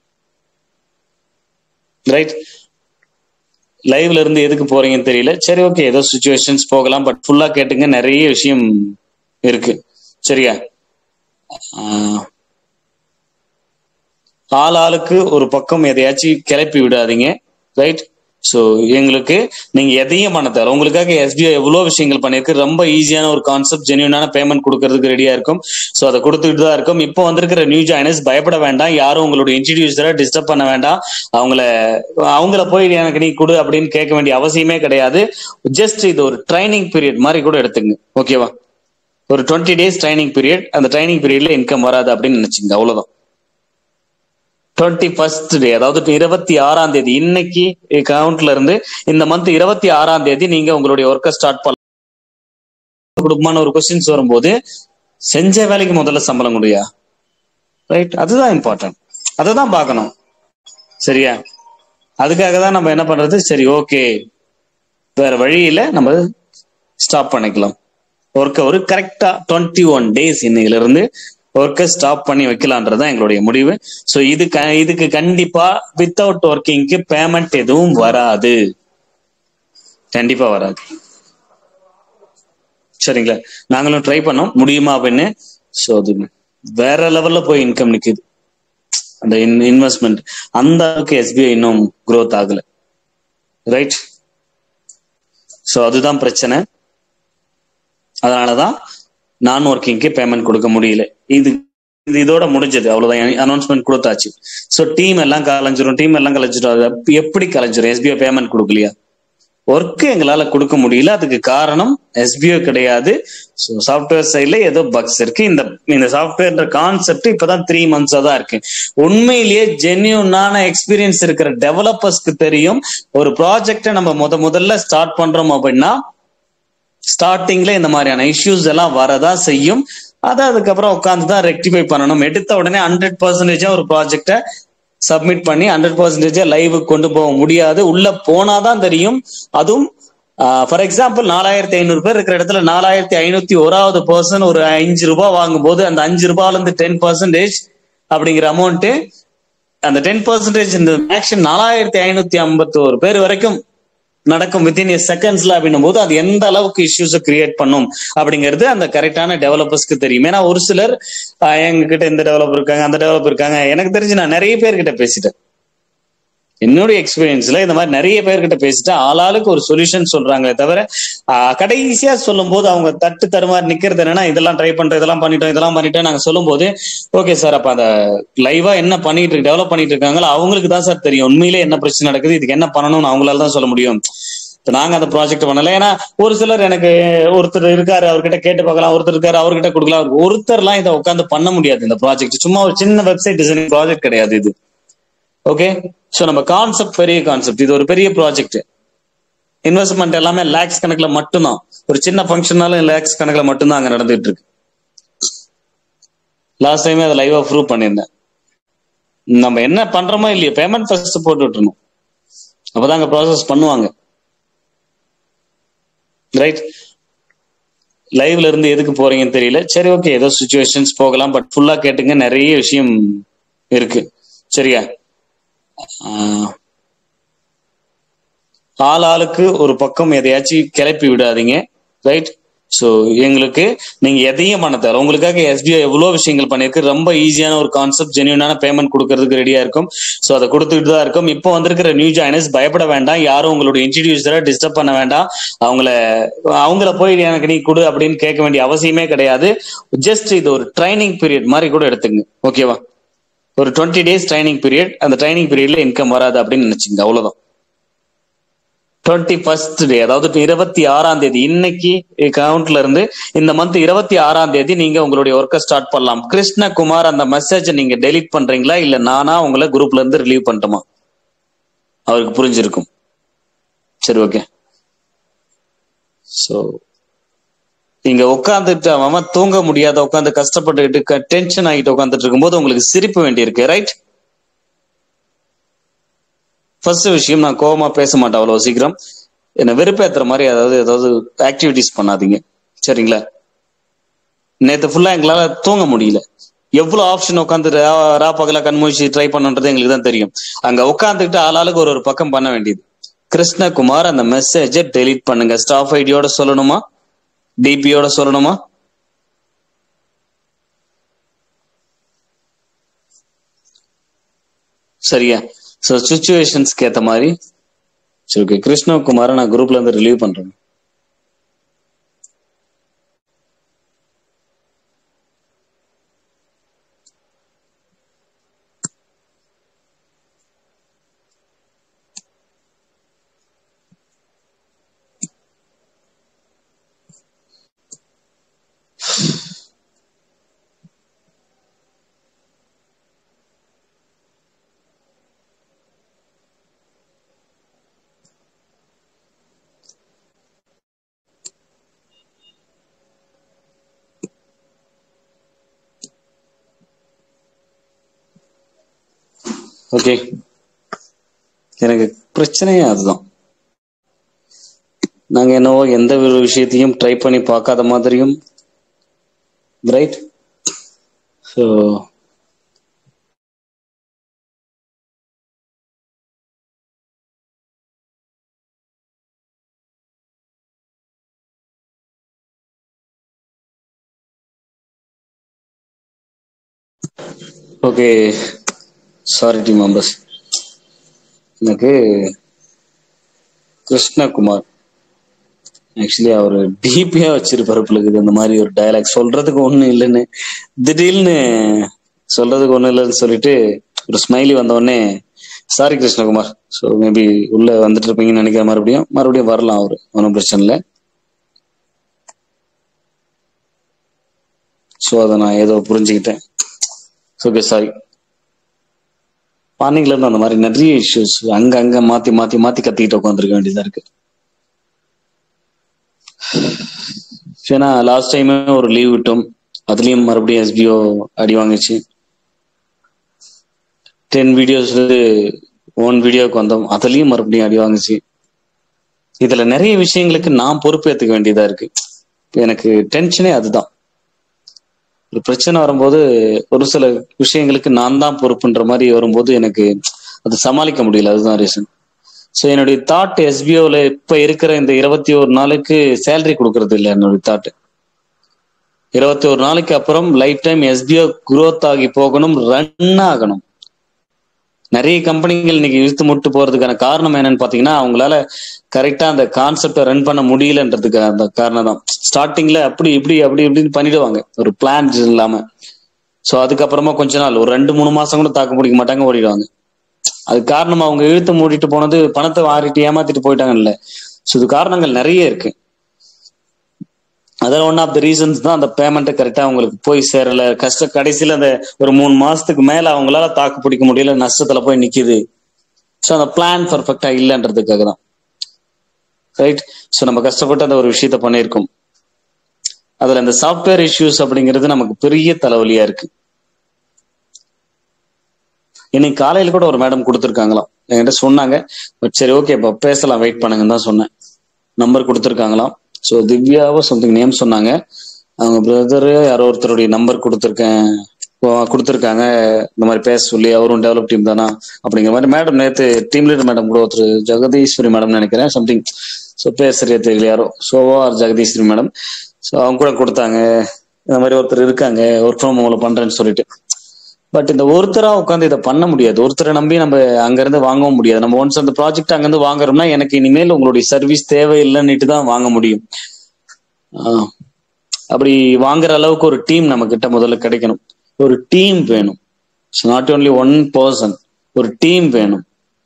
A: ரைட் லைவ்ல இருந்து எதுக்கு போறீங்கன்னு தெரியல சரி ஓகே ஏதோ சுச்சுவேஷன்ஸ் போகலாம் பட் ஃபுல்லா கேட்டுங்க நிறைய விஷயம் இருக்கு சரியா ஆஹ், ஆள் ஆளுக்கு ஒரு பக்கம் எதையாச்சும் கிளப்பி விடாதீங்க ரைட் ஸோ எங்களுக்கு நீங்க எதையும் பண்ண தேவை உங்களுக்காக எஸ்பிஐ எவ்வளவு விஷயங்கள் பண்ணிருக்கு ரொம்ப ஈஸியான ஒரு கான்செப்ட் ஜென்யூனான பேமெண்ட் கொடுக்கறதுக்கு ரெடியா இருக்கும் ஸோ அதை கொடுத்துட்டு தான் இருக்கும் இப்போ வந்திருக்கிற நியூ ஜாயினர்ஸ் பயப்பட வேண்டாம் யாரும் உங்களுடைய இன்ட்ரடியூசரை டிஸ்டர்ப் பண்ண வேண்டாம் அவங்கள அவங்கள போய் எனக்கு நீ கொடு அப்படின்னு கேட்க வேண்டிய அவசியமே கிடையாது ஜஸ்ட் இது ஒரு ட்ரைனிங் பீரியட் மாதிரி கூட எடுத்துங்க ஓகேவா ஒரு டுவெண்ட்டி டேஸ் ட்ரைனிங் பீரியட் அந்த ட்ரைனிங் பீரியட்ல இன்கம் வராது அப்படின்னு நினைச்சுங்க அவ்வளவுதான் டுவெண்ட்டி ஃபர்ஸ்ட் டே அதாவது இருபத்தி ஆறாம் தேதி இன்னைக்கு கவுண்ட்ல இருந்து இந்த மந்த் இருபத்தி ஆறாம் தேதி நீங்க உங்களுடைய ஒர்க்கை ஸ்டார்ட் பண்ண குடும்பமான ஒரு கொஸ்டின்ஸ் வரும்போது செஞ்ச வேலைக்கு முதல்ல சம்பளம் கொடுயா ரைட் அதுதான் இம்பார்ட்டன்ட் அதை தான் பார்க்கணும் சரியா அதுக்காக தான் நம்ம என்ன பண்றது சரி ஓகே வேற வழியில நம்ம ஸ்டாப் பண்ணிக்கலாம் ஒர்க்கை ஒரு கரெக்டா டுவெண்ட்டி ஒன் டேஸ் இன்னையில இருந்து ஒர்க்கை ஸ்டாப் பண்ணி வைக்கலான்றது தான் எங்களுடைய முடிவு ஸோ இது க இதுக்கு கண்டிப்பா வித்தவுட் ஒர்க்கிங்க்கு பேமெண்ட் எதுவும் வராது கண்டிப்பா வராது சரிங்களா நாங்களும் ட்ரை பண்ணோம் முடியுமா அப்படின்னு ஸோ அது வேற லெவல்ல போய் இன்கம் நிக்குது அந்த இன்வெஸ்ட்மெண்ட் அந்த அளவுக்கு எஸ்பிஐ இன்னும் growth ஆகல ரைட் ஸோ அதுதான் பிரச்சனை அதனாலதான் நான் ஒர்க்கிங்க்கு பேமெண்ட் கொடுக்க முடியல இது இது இதோட முடிஞ்சது அவ்வளவுதான் அனௌன்ஸ்மெண்ட் கொடுத்தாச்சு ஸோ டீம் எல்லாம் கலைஞ்சிரும் டீம் எல்லாம் கலைஞ்சிரும் அது எப்- எப்படி கலைஞ்சிரும் எஸ்பிஐ பேமெண்ட் கொடுக்கலையா ஒர்க் எங்களால கொடுக்க முடியல அதுக்கு காரணம் எஸ்பிஓ கிடையாது ஸோ சாஃப்ட்வேர் சைட்ல ஏதோ பக்ஸ் இருக்கு இந்த இந்த சாஃப்ட்வேர்ன்ற கான்செப்ட் இப்பதான் த்ரீ மந்த்ஸா தான் இருக்கு உண்மையிலேயே ஜென்யூனான எக்ஸ்பீரியன்ஸ் இருக்கிற டெவலப்பர்ஸ்க்கு தெரியும் ஒரு ப்ராஜெக்டை நம்ம முத முதல்ல ஸ்டார்ட் பண்றோம் அப்படின்னா ஸ்டார்டிங்ல இந்த மாதிரியான இஷ்யூஸ் எல்லாம் வரதா செய்யும் அதை அதுக்கப்புறம் உட்காந்து தான் ரெக்டிஃபை பண்ணணும் எடுத்த உடனே ஹண்ட்ரட் பர்சன்டேஜா ஒரு ப்ராஜெக்டை சப்மிட் பண்ணி ஹண்ட்ரட் பர்சன்டேஜா லைவ் கொண்டு போக முடியாது உள்ள போனாதான் தெரியும் அதுவும் ஃபார் எக்ஸாம்பிள் நாலாயிரத்தி ஐநூறு பேர் இருக்கிற இடத்துல நாலாயிரத்தி ஐநூத்தி ஓராவது பர்சன் ஒரு அஞ்சு ரூபாய் வாங்கும் போது அந்த அஞ்சு ரூபாயில இருந்து டென் பர்சன்டேஜ் அப்படிங்கிற அமௌண்ட் அந்த டென் பர்சன்டேஜ் இந்த மேக்ஸிமம் நாலாயிரத்தி ஐநூத்தி ஐம்பத்தி ஒரு பேர் வரைக்கும் நடக்கும் வித்தின் செகண்ட்ஸ்ல அப்படின்னும் போது அது எந்த அளவுக்கு இஷ்யூஸை கிரியேட் பண்ணும் அப்படிங்கிறது அந்த கரெக்டான டெவலப்பர்ஸ்க்கு தெரியும் ஏன்னா ஒரு சிலர் ஆஹ், எங்க கிட்ட இந்த டெவலப்பர் இருக்காங்க அந்த டெவலப்பர் இருக்காங்க எனக்கு தெரிஞ்சு நான் நிறைய பேர்கிட்ட பேசிட்டேன் என்னுடைய எக்ஸ்பீரியன்ஸ்ல இந்த மாதிரி நிறைய பேர்கிட்ட பேசிட்டு ஆளாளுக்கு ஒரு சொல்யூஷன் சொல்றாங்களே தவிர ஆஹ், கடைசியா சொல்லும் போது அவங்க தட்டு தருமாறு நிக்கிறது என்னன்னா இதெல்லாம் ட்ரை பண்றோம் இதெல்லாம் பண்ணிட்டோம் இதெல்லாம் பண்ணிட்டோம் நாங்க சொல்லும் போது ஓகே சார் அப்ப அந்த லைவா என்ன பண்ணிட்டு இருக்கு டெவலப் பண்ணிட்டு இருக்காங்களோ அவங்களுக்கு தான் சார் தெரியும் உண்மையிலே என்ன பிரச்சனை நடக்குது இதுக்கு என்ன பண்ணணும்னு அவங்களால தான் சொல்ல முடியும் இப்ப நாங்க அந்த ப்ராஜெக்ட் பண்ணல ஏன்னா ஒரு சிலர் எனக்கு ஒருத்தர் இருக்காரு அவர்கிட்ட கேட்டு பார்க்கலாம் ஒருத்தர் இருக்காரு அவர்கிட்ட கொடுக்கலாம் ஒருத்தர்லாம் இதை உட்காந்து பண்ண முடியாது இந்த ப்ராஜெக்ட் சும்மா ஒரு சின்ன வெப்சைட் டிசைனிங் ப்ராஜெக்ட் கிடையாது இது ஓகே சோ நம்ம கான்செப்ட் பெரிய கான்செப்ட் இது ஒரு பெரிய ப்ராஜெக்ட் இன்வெஸ்ட்மெண்ட் எல்லாமே லேக்ஸ் கணக்குல மட்டும்தான் ஒரு சின்ன ஃபங்க்ஷனாலும் லேக்ஸ் கணக்குல மட்டும்தான் அங்க நடந்துட்டு இருக்கு லாஸ்ட் டைமே அதை லைவா ப்ரூவ் பண்ணியிருந்தேன் நம்ம என்ன பண்றோமோ இல்லையோ பேமெண்ட் ஃபர்ஸ்ட் போட்டு விட்டுறணும் அப்பதான் அங்க ப்ராசஸ் பண்ணுவாங்க ரைட் லைவ்ல இருந்து எதுக்கு போறீங்கன்னு தெரியல சரி ஓகே ஏதோ சுச்சுவேஷன்ஸ் போகலாம் பட் ஃபுல்லா கேட்டுங்க நிறைய விஷயம் இருக்கு சரியா ஆஹ், ஆள் ஆளுக்கு ஒரு பக்கம் எதையாச்சும் கிளப்பி விடாதீங்க ரைட் ஸோ எங்களுக்கு நீங்க எதையும் பண்ண தேவை உங்களுக்காக எஸ்பிஐ எவ்வளவு விஷயங்கள் பண்ணிருக்கு ரொம்ப ஈஸியான ஒரு கான்செப்ட் ஜென்யூனான பேமெண்ட் கொடுக்கறதுக்கு ரெடியா இருக்கும் ஸோ அதை கொடுத்துக்கிட்டு தான் இருக்கும் இப்போ வந்திருக்கிற நியூ ஜாயினர்ஸ் பயப்பட வேண்டாம் யாரும் உங்களுடைய இன்ட்ரடியூசரை டிஸ்டர்ப் பண்ண வேண்டாம் அவங்கள அவங்கள போய் எனக்கு நீ கொடு அப்படின்னு கேட்க வேண்டிய அவசியமே கிடையாது ஜஸ்ட் இது ஒரு ட்ரைனிங் பீரியட் மாதிரி கூட எடுத்துங்க ஓகேவா ஒரு டுவெண்ட்டி டேஸ் ட்ரைனிங் பீரியட் அந்த ட்ரைனிங் பீரியட்ல இன்கம் வராது அப்படின்னு நினைச்சுங்க அவ்வளவுதான் டுவெண்ட்டி ஃபர்ஸ்ட் டே அதாவது இருபத்தி ஆறாம் தேதி இன்னைக்கு கவுண்ட்ல இருந்து இந்த மந்த் இருபத்தி ஆறாம் தேதி நீங்க உங்களுடைய ஒர்க்கை ஸ்டார்ட் பண்ணலாம் கிருஷ்ணகுமார் அந்த மெசேஜ் நீங்க டெலீட் பண்றீங்களா இல்ல நானா உங்களை குரூப்ல இருந்து ரிலீவ் பண்ணட்டுமா அவருக்கு புரிஞ்சிருக்கும் சரி ஓகே ஸோ நீங்க உட்காந்துட்டு அவன் தூங்க முடியாத உட்காந்து கஷ்டப்பட்டுக்கிட்டு டென்ஷன் ஆகிட்டு உட்காந்துட்டு இருக்கும்போது உங்களுக்கு சிரிப்பு வேண்டியிருக்கு ரைட் ஃபர்ஸ்ட் விஷயம் நான் கோவமா பேச மாட்டேன் அவ்வளவு சீக்கிரம் என்னை வெறுப்பேத்துற மாதிரி அதாவது ஏதாவது ஆக்டிவிட்டிஸ் பண்ணாதீங்க சரிங்களா நேத்து ஃபுல்லா எங்களால தூங்க முடியல எவ்வளவு ஆப்ஷன் உட்காந்து ரா பகலா கண்மூழ்ச்சி ட்ரை பண்ணுன்றது எங்களுக்கு தான் தெரியும் அங்க உட்காந்துக்கிட்டு ஆளாளுக்கு ஒரு ஒரு பக்கம் பண்ண வேண்டியது கிருஷ்ணகுமார் அந்த மெசேஜை டெலீட் பண்ணுங்க ஸ்டாஃப் ஐடியோட சொல்லணுமா டிபியோட சொல்லணுமா சரியா ஸோ சுச்சுவேஷன்ஸ்க்கு ஏத்த மாதிரி சரி ஓகே கிருஷ்ணகுமாரை நான் குரூப்ல இருந்து ரிலீவ் பண்றேன் ஓகே எனக்கு பிரச்சனையே அதுதான் நாங்க என்னவோ எந்த ஒரு விஷயத்தையும் ட்ரை பண்ணி பார்க்காத மாதிரியும் right so okay sorry team members எனக்கு கிருஷ்ணகுமார் ஆக்சுவலி அவர் டிபியா வச்சிருப்பாரு பிள்ளைக்கு இந்த மாதிரி ஒரு டயலாக் சொல்றதுக்கு ஒண்ணும் இல்லைன்னு திடீர்னு சொல்றதுக்கு ஒண்ணும் இல்லைன்னு சொல்லிட்டு ஒரு ஸ்மைலி வந்த உடனே சாரி கிருஷ்ணகுமார் ஸோ மேபி உள்ள வந்துட்டு இருப்பீங்கன்னு நினைக்கிற மறுபடியும் மறுபடியும் வரலாம் அவரு ஒன்றும் பிரச்சனை இல்லை ஸோ அதை நான் ஏதோ புரிஞ்சுக்கிட்டேன் ஓகே சாரி மார்னிங்ல இருந்து அந்த மாதிரி நிறைய இஷ்யூஸ் அங்க அங்க மாத்தி மாத்தி மாத்தி கத்திக்கிட்டு உட்காந்துருக்க வேண்டியதா இருக்கு ஏன்னா லாஸ்ட் டைம் ஒரு லீவ் விட்டோம் அதுலயும் மறுபடியும் எஸ்பிஓ அடி வாங்குச்சு டென் வீடியோஸ் ஒன் வீடியோக்கு வந்தோம் அதுலயும் மறுபடியும் அடி வாங்குச்சு இதுல நிறைய விஷயங்களுக்கு நான் பொறுப்பேற்றுக்க வேண்டியதா இருக்கு எனக்கு டென்ஷனே அதுதான் ஒரு பிரச்சனை வரும்போது ஒரு சில விஷயங்களுக்கு நான் தான் பொறுப்புன்ற மாதிரி வரும்போது எனக்கு அது சமாளிக்க முடியல அதுதான் ரீசன் ஸோ என்னுடைய தாட் எஸ்பிஓல இப்ப இருக்கிற இந்த இருபத்தி ஒரு நாளுக்கு சேலரி கொடுக்கறது இல்லை என்னுடைய தாட் இருபத்தி ஒரு நாளைக்கு அப்புறம் லைஃப் டைம் எஸ்பிஓ குரோத் ஆகி போகணும் ரன் ஆகணும் நிறைய கம்பெனிகள் இன்னைக்கு இழுத்து முட்டு போறதுக்கான காரணம் என்னன்னு பாத்தீங்கன்னா அவங்களால கரெக்டா அந்த கான்செப்டை ரன் பண்ண முடியலன்றதுக்கு அந்த காரணம் தான் ஸ்டார்டிங்ல அப்படி இப்படி அப்படி இப்படின்னு பண்ணிடுவாங்க ஒரு பிளான் இல்லாம சோ அதுக்கப்புறமா கொஞ்ச நாள் ஒரு ரெண்டு மூணு மாசம் கூட தாக்கு பிடிக்க மாட்டாங்க ஓடிடுவாங்க அது காரணம் அவங்க இழுத்து மூடிட்டு போனது பணத்தை வாரிட்டு ஏமாத்திட்டு போயிட்டாங்கல்ல ஸோ இது காரணங்கள் நிறைய இருக்கு அதில் ஒன் ஆஃப் த ரீசன்ஸ் தான் அந்த பேமெண்ட்டை கரெக்டாக அவங்களுக்கு போய் சேரல கஷ்ட கடைசியில் அந்த ஒரு மூணு மாசத்துக்கு மேல அவங்களால தாக்கு பிடிக்க முடியல நஷ்டத்துல போய் நிக்குது ஸோ அந்த பிளான் பர்ஃபெக்டா இல்லைன்றதுக்காக தான் ரைட் ஸோ நம்ம கஷ்டப்பட்டு அந்த ஒரு விஷயத்த பண்ணியிருக்கோம் அதுல இந்த சாஃப்ட்வேர் இஷ்யூஸ் அப்படிங்கிறது நமக்கு பெரிய தலைவலியா இருக்கு இன்னைக்கு காலையில கூட ஒரு மேடம் கொடுத்துருக்காங்களாம் என்கிட்ட சொன்னாங்க பட் சரி ஓகே இப்போ பேசலாம் வெயிட் பண்ணுங்கன்னு தான் சொன்னேன் நம்பர் கொடுத்துருக்காங்களாம் ஸோ திவ்யாவோ சம்திங் நேம் சொன்னாங்க அவங்க பிரதரு யாரோ ஒருத்தருடைய நம்பர் கொடுத்துருக்கேன் கொடுத்துருக்காங்க இந்த மாதிரி பேச சொல்லி அவரும் டெவலப் டீம் தானா அப்படிங்கிற மாதிரி மேடம் நேற்று டீம் லீடர் மேடம் கூட ஒருத்தர் ஜெகதீஸ்வரி மேடம் நினைக்கிறேன் சம்திங் ஸோ பேர் சரியா தெரியல யாரோ சோவா ஆர் ஜெகதீஸ்வரி மேடம் ஸோ அவங்க கூட கொடுத்தாங்க இந்த மாதிரி ஒருத்தர் இருக்காங்க ஒர்க் ஃப்ரம் ஹோம்ல பண்றேன்னு சொல்லிட்டு பட் இந்த ஒருத்தரா உட்காந்து இதை பண்ண முடியாது ஒருத்தரை நம்பி நம்ம அங்கிருந்து வாங்கவும் முடியாது நம்ம ஒன்ஸ் அந்த ப்ராஜெக்ட் அங்கிருந்து வாங்குறோம்னா எனக்கு இனிமேல் உங்களுடைய சர்வீஸ் தேவையில்லைன்னுட்டு தான் வாங்க முடியும் அப்படி வாங்குற அளவுக்கு ஒரு டீம் நம்ம கிட்ட முதல்ல கிடைக்கணும் ஒரு டீம் வேணும் நாட் ஓன்லி ஒன் பர்சன் ஒரு டீம் வேணும்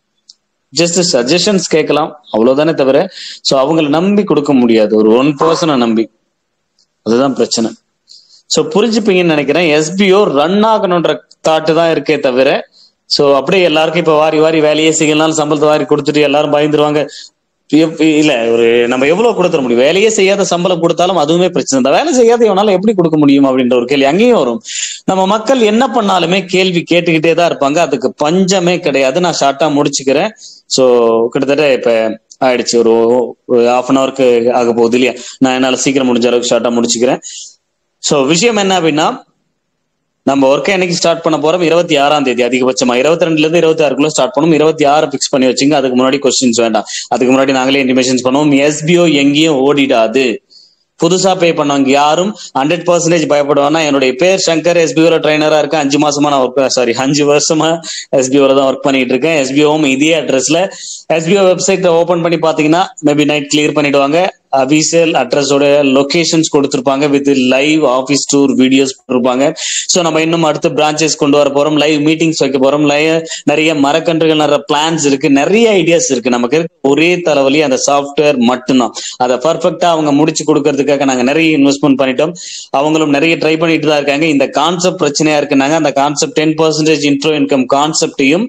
A: ஜஸ்ட் சஜஷன்ஸ் கேட்கலாம் அவ்வளவுதானே தவிர ஸோ அவங்களை நம்பி கொடுக்க முடியாது ஒரு ஒன் பர்சனை நம்பி அதுதான் பிரச்சனை ஸோ புரிஞ்சுப்பீங்கன்னு நினைக்கிறேன் எஸ்பிஓ ரன் ஆகணுன்ற தாட்டு தான் இருக்கே தவிர ஸோ அப்படியே எல்லாருக்கும் இப்போ வாரி வாரி வேலையே செய்யலாம் சம்பளத்தை வாரி கொடுத்துட்டு எல்லாரும் பயந்துருவாங்க இல்ல ஒரு நம்ம எவ்வளவு கொடுத்துட முடியும் வேலையே செய்யாத சம்பளம் கொடுத்தாலும் அதுவுமே பிரச்சனை தான் வேலை செய்யாத இவனால எப்படி கொடுக்க முடியும் அப்படின்ற ஒரு கேள்வி அங்கேயும் வரும் நம்ம மக்கள் என்ன பண்ணாலுமே கேள்வி கேட்டுக்கிட்டே தான் இருப்பாங்க அதுக்கு பஞ்சமே கிடையாது நான் ஷார்ட்டா முடிச்சுக்கிறேன் ஸோ கிட்டத்தட்ட இப்ப ஆயிடுச்சு ஒரு ஹாஃப் அன் ஹவருக்கு ஆக போகுது இல்லையா நான் என்னால சீக்கிரம் முடிஞ்ச அளவுக்கு ஷார்ட்டா முடிச்சுக்கிறேன் ஸோ விஷயம் என்ன அப்படின்னா நம்ம ஒர்க்கை என்னைக்கு ஸ்டார்ட் பண்ண போறோம் இருபத்தி ஆறாம் தேதி அதிகபட்சமா இருபத்தி ரெண்டுல இருந்து இருபத்தி ஆறுக்குள்ள ஸ்டார்ட் பண்ணும் இருபத்தி ஆறு பிக்ஸ் பண்ணி வச்சுங்க அதுக்கு முன்னாடி கொஸ்டின்ஸ் வேண்டாம் அதுக்கு முன்னாடி நாங்களே இன்டிமேஷன்ஸ் பண்ணுவோம் எஸ்பிஓ எங்கேயும் ஓடிடாது புதுசா பே பண்ணவங்க யாரும் ஹண்ட்ரட் பர்சன்டேஜ் பயப்படுவானா என்னுடைய பேர் சங்கர் எஸ்பிஓல ட்ரைனரா இருக்கேன் அஞ்சு மாசமா நான் ஒர்க் சாரி அஞ்சு வருஷமா எஸ்பிஓல தான் ஒர்க் பண்ணிட்டு இருக்கேன் எஸ்பிஓவும் இதே அட்ரஸ்ல எஸ்பிஓ வெப்சைட் ஓபன் பண்ணி பாத்தீங்கன்னா மேபி நைட் கிளியர் பண்ணிடுவாங்க அபிஷியல் அட்ரஸோட லொகேஷன்ஸ் கொடுத்துருப்பாங்க with live office tour videos கொடுப்பாங்க ஸோ நம்ம இன்னும் அடுத்த பிரான்ச்சஸ் கொண்டு வர போறோம் லைவ் மீட்டிங்ஸ் வைக்க போறோம் லைவ் நிறைய மரக்கன்றுகள் நிறைய பிளான்ஸ் இருக்கு நிறைய ஐடியாஸ் இருக்கு நமக்கு இருக்க ஒரே தலைவலி அந்த சாஃப்ட்வேர் மட்டும்தான் அதை பர்ஃபெக்டா அவங்க முடிச்சு கொடுக்கறதுக்காக நாங்க நிறைய இன்வெஸ்ட்மெண்ட் பண்ணிட்டோம் அவங்களும் நிறைய ட்ரை பண்ணிட்டு தான் இருக்காங்க இந்த கான்செப்ட் பிரச்சனையா இருக்குனாங்க அந்த concept ten percentage intro income கான்செப்டையும்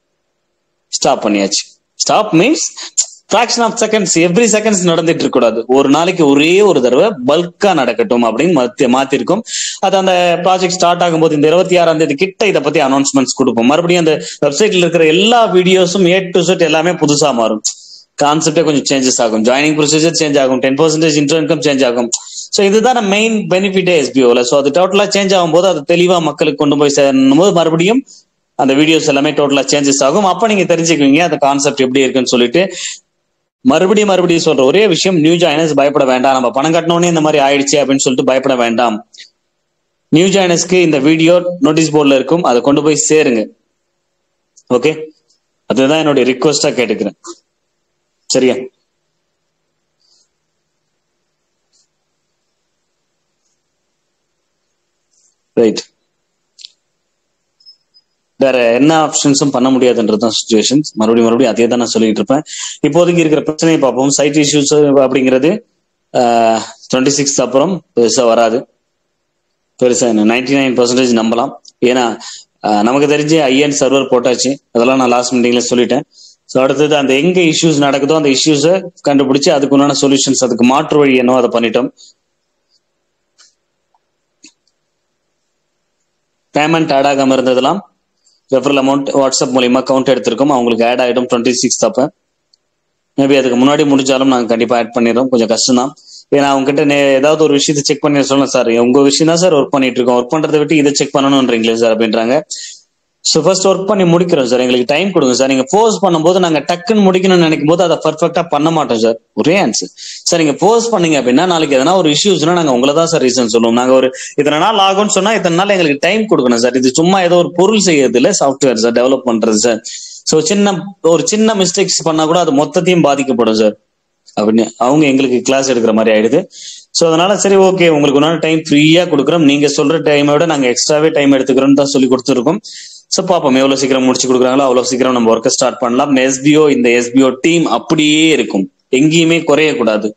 A: ஸ்டாப் பண்ணியாச்சு stop means fraction of seconds every seconds நடந்துட்டு இருக்க கூடாது ஒரு நாளைக்கு ஒரே ஒரு தடவை பல்கா நடக்கட்டும் அப்படின்னு மாத்தி மாத்திருக்கோம் அது அந்த ப்ராஜெக்ட் ஸ்டார்ட் ஆகும்போது இந்த இருபத்தி ஆறாம் தேதி கிட்ட இதை பத்தி அனௌன்ஸ்மெண்ட்ஸ் கொடுப்போம் மறுபடியும் அந்த வெப்சைட்ல இருக்கிற எல்லா வீடியோஸும் ஏ டு செட் எல்லாமே புதுசா மாறும் கான்செப்டே கொஞ்சம் சேஞ்சஸ் ஆகும் ஜாயினிங் ப்ரொசீஜர் சேஞ்ச் ஆகும் ten percentage intro income change ஆகும் ஸோ இதுதான் மெயின் பெனிஃபிட்டே எஸ்பிஓல ஸோ அது டோட்டலா சேஞ்ச் ஆகும்போது அது தெளிவா மக்களுக்கு கொண்டு போய் சேரணும் போது மறுபடியும் அந்த வீடியோஸ் எல்லாமே டோட்டலா சேஞ்சஸ் ஆகும் அப்ப நீங்க தெரிஞ்சுக்குவீங்க அந்த கான்செப்ட் எப்படி இருக்குன்னு சொல்லிட்டு மறுபடியும் மறுபடியும் சொல்ற ஒரே விஷயம் நியூ ஜாயினர்ஸ் பயப்பட வேண்டாம் நம்ம பணம் கட்டணோடனே இந்த மாதிரி ஆயிடுச்சு அப்படின்னு சொல்லிட்டு பயப்பட வேண்டாம் நியூ ஜாயினர்ஸ்க்கு இந்த வீடியோ நோட்டீஸ் போர்டில் இருக்கும் அதை கொண்டு போய் சேருங்க ஓகே அதுதான் என்னுடைய ரிக்வஸ்டா கேட்டுக்கிறேன் சரியா ரைட் வேற என்ன ஆப்ஷன்ஸும் பண்ண முடியாதுன்றதுதான் சுச்சுவேஷன் மறுபடியும் மறுபடியும் அதே தான் நான் சொல்லிட்டு இருப்பேன் இப்போதைக்கு இருக்கிற பிரச்சனையை பார்ப்போம் சைட் இஷ்யூஸ் அப்படிங்கிறது டுவெண்ட்டி சிக்ஸ் அப்புறம் பெருசா வராது பெருசா நைன்டி நைன் பர்சன்டேஜ் நம்பலாம் ஏன்னா ஆஹ், நமக்கு தெரிஞ்சு ஐஎன் சர்வர் போட்டாச்சு அதெல்லாம் நான் லாஸ்ட் மீட்டிங்ல சொல்லிட்டேன் ஸோ அடுத்தது அந்த எங்க இஷ்யூஸ் நடக்குதோ அந்த இஷ்யூஸை கண்டுபிடிச்சு அதுக்கு உண்டான சொல்யூஷன்ஸ் அதுக்கு மாற்று வழி என்னவோ அதை பண்ணிட்டோம் பேமெண்ட் ஆட் ஆகாம இருந்ததெல்லாம் ரெஃபரல் அமௌண்ட் வாட்ஸ்அப் மூலியமா கவுண்ட் எடுத்திருக்கோம் அவங்களுக்கு ஆட் ஆகிடும் டுவெண்ட்டி சிக்ஸ் அப்ப மேபி அதுக்கு முன்னாடி முடிஞ்சாலும் நாங்கள் கண்டிப்பா ஆட் பண்ணிடுறோம் கொஞ்சம் கஷ்டம் தான் ஏன்னா அவங்க கிட்ட நே- ஏதாவது ஒரு விஷயத்தை செக் பண்ணி சொல்லணும் சார் உங்க விஷயம் தான் சார் ஒர்க் பண்ணிட்டு இருக்கோம் ஒர்க் பண்றதை விட்டு இதை செக் பண்ணணும்ன்றீங்களே சார் அப்படின்றாங்க ஸோ ஃபர்ஸ்ட் ஒர்க் பண்ணி முடிக்கிறோம் சார் எங்களுக்கு டைம் கொடுங்க சார் நீங்க போஸ்ட் பண்ணும்போது நாங்க டக்குன்னு முடிக்கணும்னு நினைக்கும் போது அதை பர்ஃபெக்டா பண்ண மாட்டோம் சார் ஒரே ஆன்சர் சார் நீங்க போஸ்ட் பண்ணீங்க அப்படின்னா நாளைக்கு எதனா ஒரு இஷ்யூஸ்னா நாங்க உங்களை தான் சார் ரீசன் சொல்லுவோம் நாங்க ஒரு இத்தனை நாள் ஆகும்னு சொன்னா இத்தனை நாள் எங்களுக்கு டைம் கொடுக்கணும் சார் இது சும்மா ஏதோ ஒரு பொருள் செய்யறது இல்ல சாஃப்ட்வேர் சார் டெவலப் பண்றது சார் ஸோ சின்ன ஒரு சின்ன மிஸ்டேக்ஸ் பண்ணா கூட அது மொத்தத்தையும் பாதிக்கப்படும் சார் அப்படின்னு அவங்க எங்களுக்கு கிளாஸ் எடுக்கிற மாதிரி ஆயிடுது ஸோ அதனால சரி ஓகே உங்களுக்கு ஒன்றான டைம் ஃப்ரீயா கொடுக்குறோம் நீங்க சொல்ற டைமை விட நாங்க எக்ஸ்ட்ராவே டைம் எடுத்துக்கிறோம் தான் சொல்லி கொடுத்துருக்கோம் ஸோ பார்ப்போம் எவ்வளவு சீக்கிரம் முடிச்சு கொடுக்குறாங்களோ அவ்வளவு சீக்கிரம் நம்ம ஒர்க்கை ஸ்டார்ட் பண்ணலாம் எஸ்பிஓ இந்த எஸ்பிஓ டீம் அப்படியே இருக்கும் எங்கேயுமே குறையக்கூடாது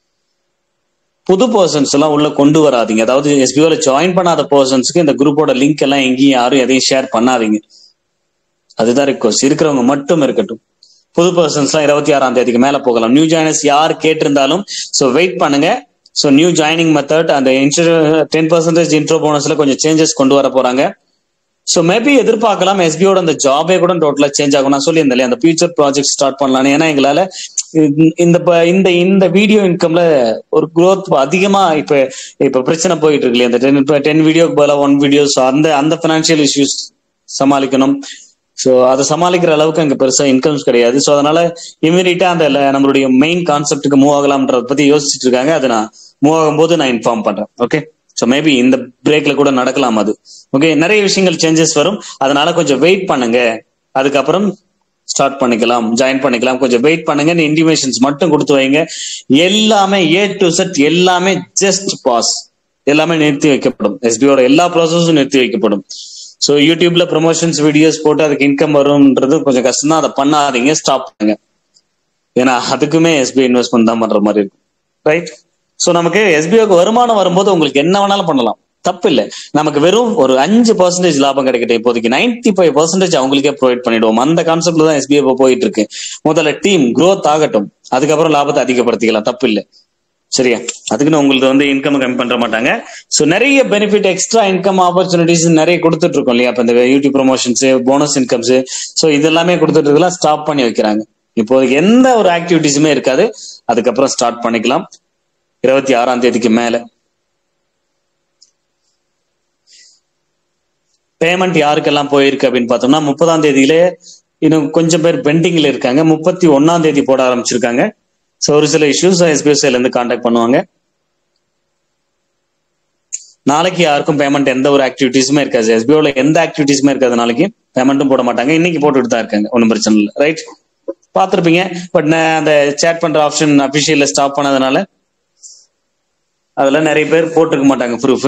A: புது பர்சன்ஸ் எல்லாம் உள்ள கொண்டு வராதீங்க அதாவது எஸ்பிஓல ஜாயின் பண்ணாத பர்சன்ஸ்க்கு இந்த குரூப்போட லிங்க் எல்லாம் எங்கேயும் யாரும் எதையும் ஷேர் பண்ணாதீங்க அதுதான் ரிக்வஸ்ட் இருக்கிறவங்க மட்டும் இருக்கட்டும் புது பர்சன்ஸ்லாம் இருபத்தி ஆறாம் தேதிக்கு மேல போகலாம் நியூ ஜாயினர்ஸ் யார் கேட்டிருந்தாலும் ஸோ வெயிட் பண்ணுங்க ஸோ நியூ ஜாயினிங் மெத்தட் அந்த டென் பர்சன்டேஜ் இன்ட்ரோ போனஸ்ல கொஞ்சம் சேஞ்சஸ் கொண்டு வர போறாங்க ஸோ மேபி எதிர்பார்க்கலாம் எஸ்பியோட அந்த ஜாபே கூட டோட்டலா சேஞ்ச் ஆகும் நான் சொல்லியிருந்தேன் இல்லையா, அந்த ஃபியூச்சர் ப்ராஜெக்ட் ஸ்டார்ட் பண்ணலாம்னு ஏன்னா எங்களால இந்த- இந்த ப- இந்த இந்த வீடியோ இன்கம்ல ஒரு growth அதிகமா இப்ப இப்ப பிரச்சனை போயிட்டு இருக்கு இல்லையா, அந்த டென் டென் வீடியோக்கு பதிலாக ஒன் வீடியோஸ் அந்த அந்த பினான்சியல் இஷ்யூஸ் சமாளிக்கணும் ஸோ அதை சமாளிக்கிற அளவுக்கு அங்க பெருசா இன்கம்ஸ் கிடையாது ஸோ அதனால இமீடியட்டா அந்த ல- நம்மளுடைய மெயின் கான்செப்ட்டுக்கு மூவ் ஆகலாம்ன்றத பத்தி யோசிச்சுட்டு இருக்காங்க அதை நான் மூவ் ஆகும்போது நான் இன்ஃபார்ம் பண்றேன் ஓகே ஸோ மேபி இந்த பிரேக்ல கூட நடக்கலாம் அது ஓகே நிறைய விஷயங்கள் சேஞ்சஸ் வரும் அதனால கொஞ்சம் வெயிட் பண்ணுங்க அதுக்கப்புறம் ஸ்டார்ட் பண்ணிக்கலாம் ஜாயின் பண்ணிக்கலாம் கொஞ்சம் வெயிட் பண்ணுங்க இன்டிமேஷன்ஸ் மட்டும் கொடுத்து வைங்க எல்லாமே ஏ டு செட் எல்லாமே ஜஸ்ட் பாஸ் எல்லாமே நிறுத்தி வைக்கப்படும் எஸ்பியோட எல்லா ப்ராசஸும் நிறுத்தி வைக்கப்படும் ஸோ யூடியூப்ல ப்ரொமோஷன்ஸ் வீடியோஸ் போட்டு அதுக்கு இன்கம் வரும்ன்றது கொஞ்சம் கஷ்டம் தான் அதை பண்ணாதீங்க ஸ்டாப் பண்ணுங்க ஏன்னா அதுக்குமே எஸ்பிஐ இன்வெஸ்ட்மெண்ட் தான் பண்ற மாதிரி இருக்கும் ரைட் ஸோ நமக்கு எஸ்பிஐக்கு வருமானம் வரும்போது உங்களுக்கு என்ன வேணாலும் பண்ணலாம் தப்பு இல்லை நமக்கு வெறும் ஒரு அஞ்சு பர்சன்டேஜ் லாபம் கிடைக்கட்டும் இப்போதைக்கு நைன்டி ஃபைவ் பர்சன்டேஜ் அவங்களுக்கே ப்ரொவைட் பண்ணிடுவோம் அந்த கான்செப்ட்ல தான் எஸ்பிஐ இப்போ போயிட்டு இருக்கு முதல்ல டீம் growth ஆகட்டும் அதுக்கப்புறம் லாபத்தை அதிகப்படுத்திக்கலாம் தப்பு இல்லை சரியா அதுக்குன்னு உங்களுக்கு வந்து இன்கம் கம்மி பண்ற மாட்டாங்க ஸோ நிறைய பெனிஃபிட் எக்ஸ்ட்ரா இன்கம் ஆப்பர்ச்சுனிட்டிஸ் நிறைய கொடுத்துட்டு இருக்கோம் இல்லையா இப்போ இந்த YouTube promotions bonus incomes so இதெல்லாமே கொடுத்துட்டு இருக்கலாம் ஸ்டாப் பண்ணி வைக்கிறாங்க இப்போதைக்கு எந்த ஒரு ஆக்டிவிட்டிஸுமே இருக்காது அதுக்கப்புறம் ஸ்டார்ட் பண்ணிக்கலாம் இருபத்தி ஆறாம் தேதிக்கு மேல பேமெண்ட் யாருக்கெல்லாம் போயிருக்கு அப்படின்னு பார்த்தோம்னா முப்பதாம் தேதியிலே இன்னும் கொஞ்சம் பேர் பெண்டிங்ல இருக்காங்க முப்பத்தி ஒன்னாம் தேதி போட ஆரம்பிச்சிருக்காங்க ஸோ ஒரு சில இஷ்யூஸ் எஸ்பிஎஸ்ஐல இருந்து கான்டாக்ட் பண்ணுவாங்க நாளைக்கு யாருக்கும் பேமெண்ட் எந்த ஒரு ஆக்டிவிட்டிஸுமே இருக்காது எஸ்பிஓல எந்த ஆக்டிவிட்டிஸுமே இருக்காது நாளைக்கு பேமெண்ட்டும் போட மாட்டாங்க இன்னைக்கு போட்டுட்டு தான் இருக்காங்க ஒன்றும் பிரச்சனை இல்லை ரைட் பார்த்துருப்பீங்க பட் நான் அந்த சேட் பண்ற ஆப்ஷன் அபிஷியல்ல ஸ்டாப் பண்ணதுனால அதுல நிறைய பேர் போட்டிருக்க மாட்டாங்க ப்ரூஃப்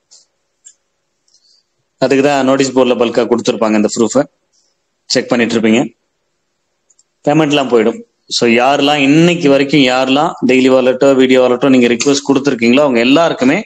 A: அதுக்கு தான் நோட்டீஸ் போர்டில் பல்கா கொடுத்துருப்பாங்க அந்த ப்ரூஃபை செக் பண்ணிட்டு இருப்பீங்க பேமெண்ட்லாம் போயிடும் ஸோ யாரெல்லாம் இன்னைக்கு வரைக்கும் யாரெல்லாம் டெய்லி வாலெட்டோ வீடியோ வாலெட்டோ நீங்க ரிக்வஸ்ட் கொடுத்துருக்கீங்களோ அவங்க எல்லாருக்குமே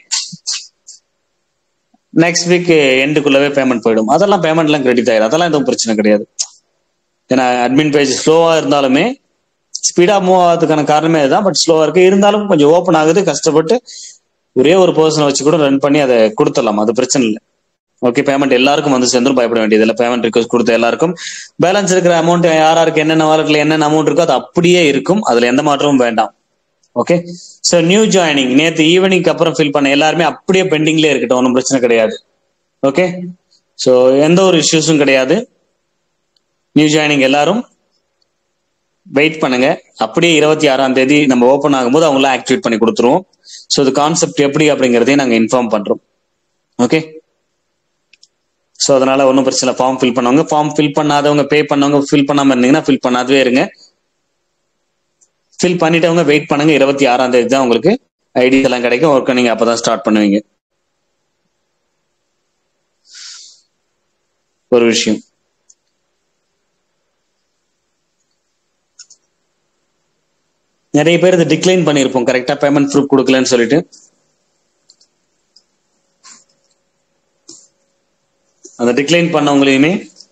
A: நெக்ஸ்ட் வீக் எண்டுக்குள்ளவே பேமெண்ட் போயிடும் அதெல்லாம் பேமெண்ட்லாம் கிரெடிட் ஆயிடும் அதெல்லாம் எதுவும் பிரச்சனை கிடையாது ஏன்னா அட்மின் பேஜ் ஸ்லோவா இருந்தாலுமே ஸ்பீடா மூவ் ஆகிறதுக்கான காரணமே அதுதான் பட் ஸ்லோவா இருக்கு இருந்தாலும் கொஞ்சம் ஓப்பன் ஆகுது கஷ்டப்பட்டு ஒரே ஒரு பர்சனை வச்சு கூட ரன் பண்ணி அதை கொடுத்துடலாம் அது பிரச்சனை இல்லை ஓகே பேமெண்ட் எல்லாருக்கும் வந்து சேர்ந்துரும் பயப்பட வேண்டியது இல்லை பேமெண்ட் ரிக்வஸ்ட் கொடுத்த எல்லாருக்கும் பேலன்ஸ் இருக்கிற அமௌண்ட் யார் யாருக்கு என்னென்ன வாலெட்ல என்னென்ன அமௌண்ட் இருக்கோ அது அப்படியே இருக்கும் அதுல எந்த மாற்றமும் வேண்டாம் ஓகே ஸோ நியூ ஜாயினிங் நேற்று ஈவினிங்க்கு அப்புறம் ஃபில் பண்ண எல்லாருமே அப்படியே பெண்டிங்லேயே இருக்கட்டும் ஒன்றும் பிரச்சனை கிடையாது ஓகே ஸோ எந்த ஒரு இஷ்யூஸும் கிடையாது நியூ ஜாயினிங் எல்லாரும் வெயிட் பண்ணுங்க அப்படியே இருபத்தி ஆறாம் தேதி நம்ம ஓப்பன் ஆகும்போது அவங்களாம் ஆக்டிவேட் பண்ணி கொடுத்துருவோம் ஸோ இது கான்செப்ட் எப்படி அப்படிங்கிறதையும் நாங்கள் இன்ஃபார்ம் பண்றோம் ஓகே ஸோ அதனால ஒன்றும் பிரச்சனை ஃபார்ம் ஃபில் பண்ணவங்க ஃபார்ம் ஃபில் பண்ணாதவங்க பே பண்ணவங்க ஃபில் பண்ணாம இருந்தீங்கன்னா ஃபில் பண்ணாதவே இருங்க ஃபில் பண்ணிட்டவங்க வெயிட் பண்ணுங்க இருபத்தி ஆறாம் தேதி தான் உங்களுக்கு ஐடிஸ் எல்லாம் கிடைக்கும் ஒர்க்கை நீங்க அப்பதான் ஸ்டார்ட் பண்ணுவீங்க ஒரு விஷயம் நிறைய பேர் இதை டிக்ளைன் பண்ணியிருப்போம் கரெக்டா பேமெண்ட் ப்ரூஃப் கொடுக்கலன்னு சொல்லிட்டு அந்த டிக்ளைன் பண்ணவங்களையுமே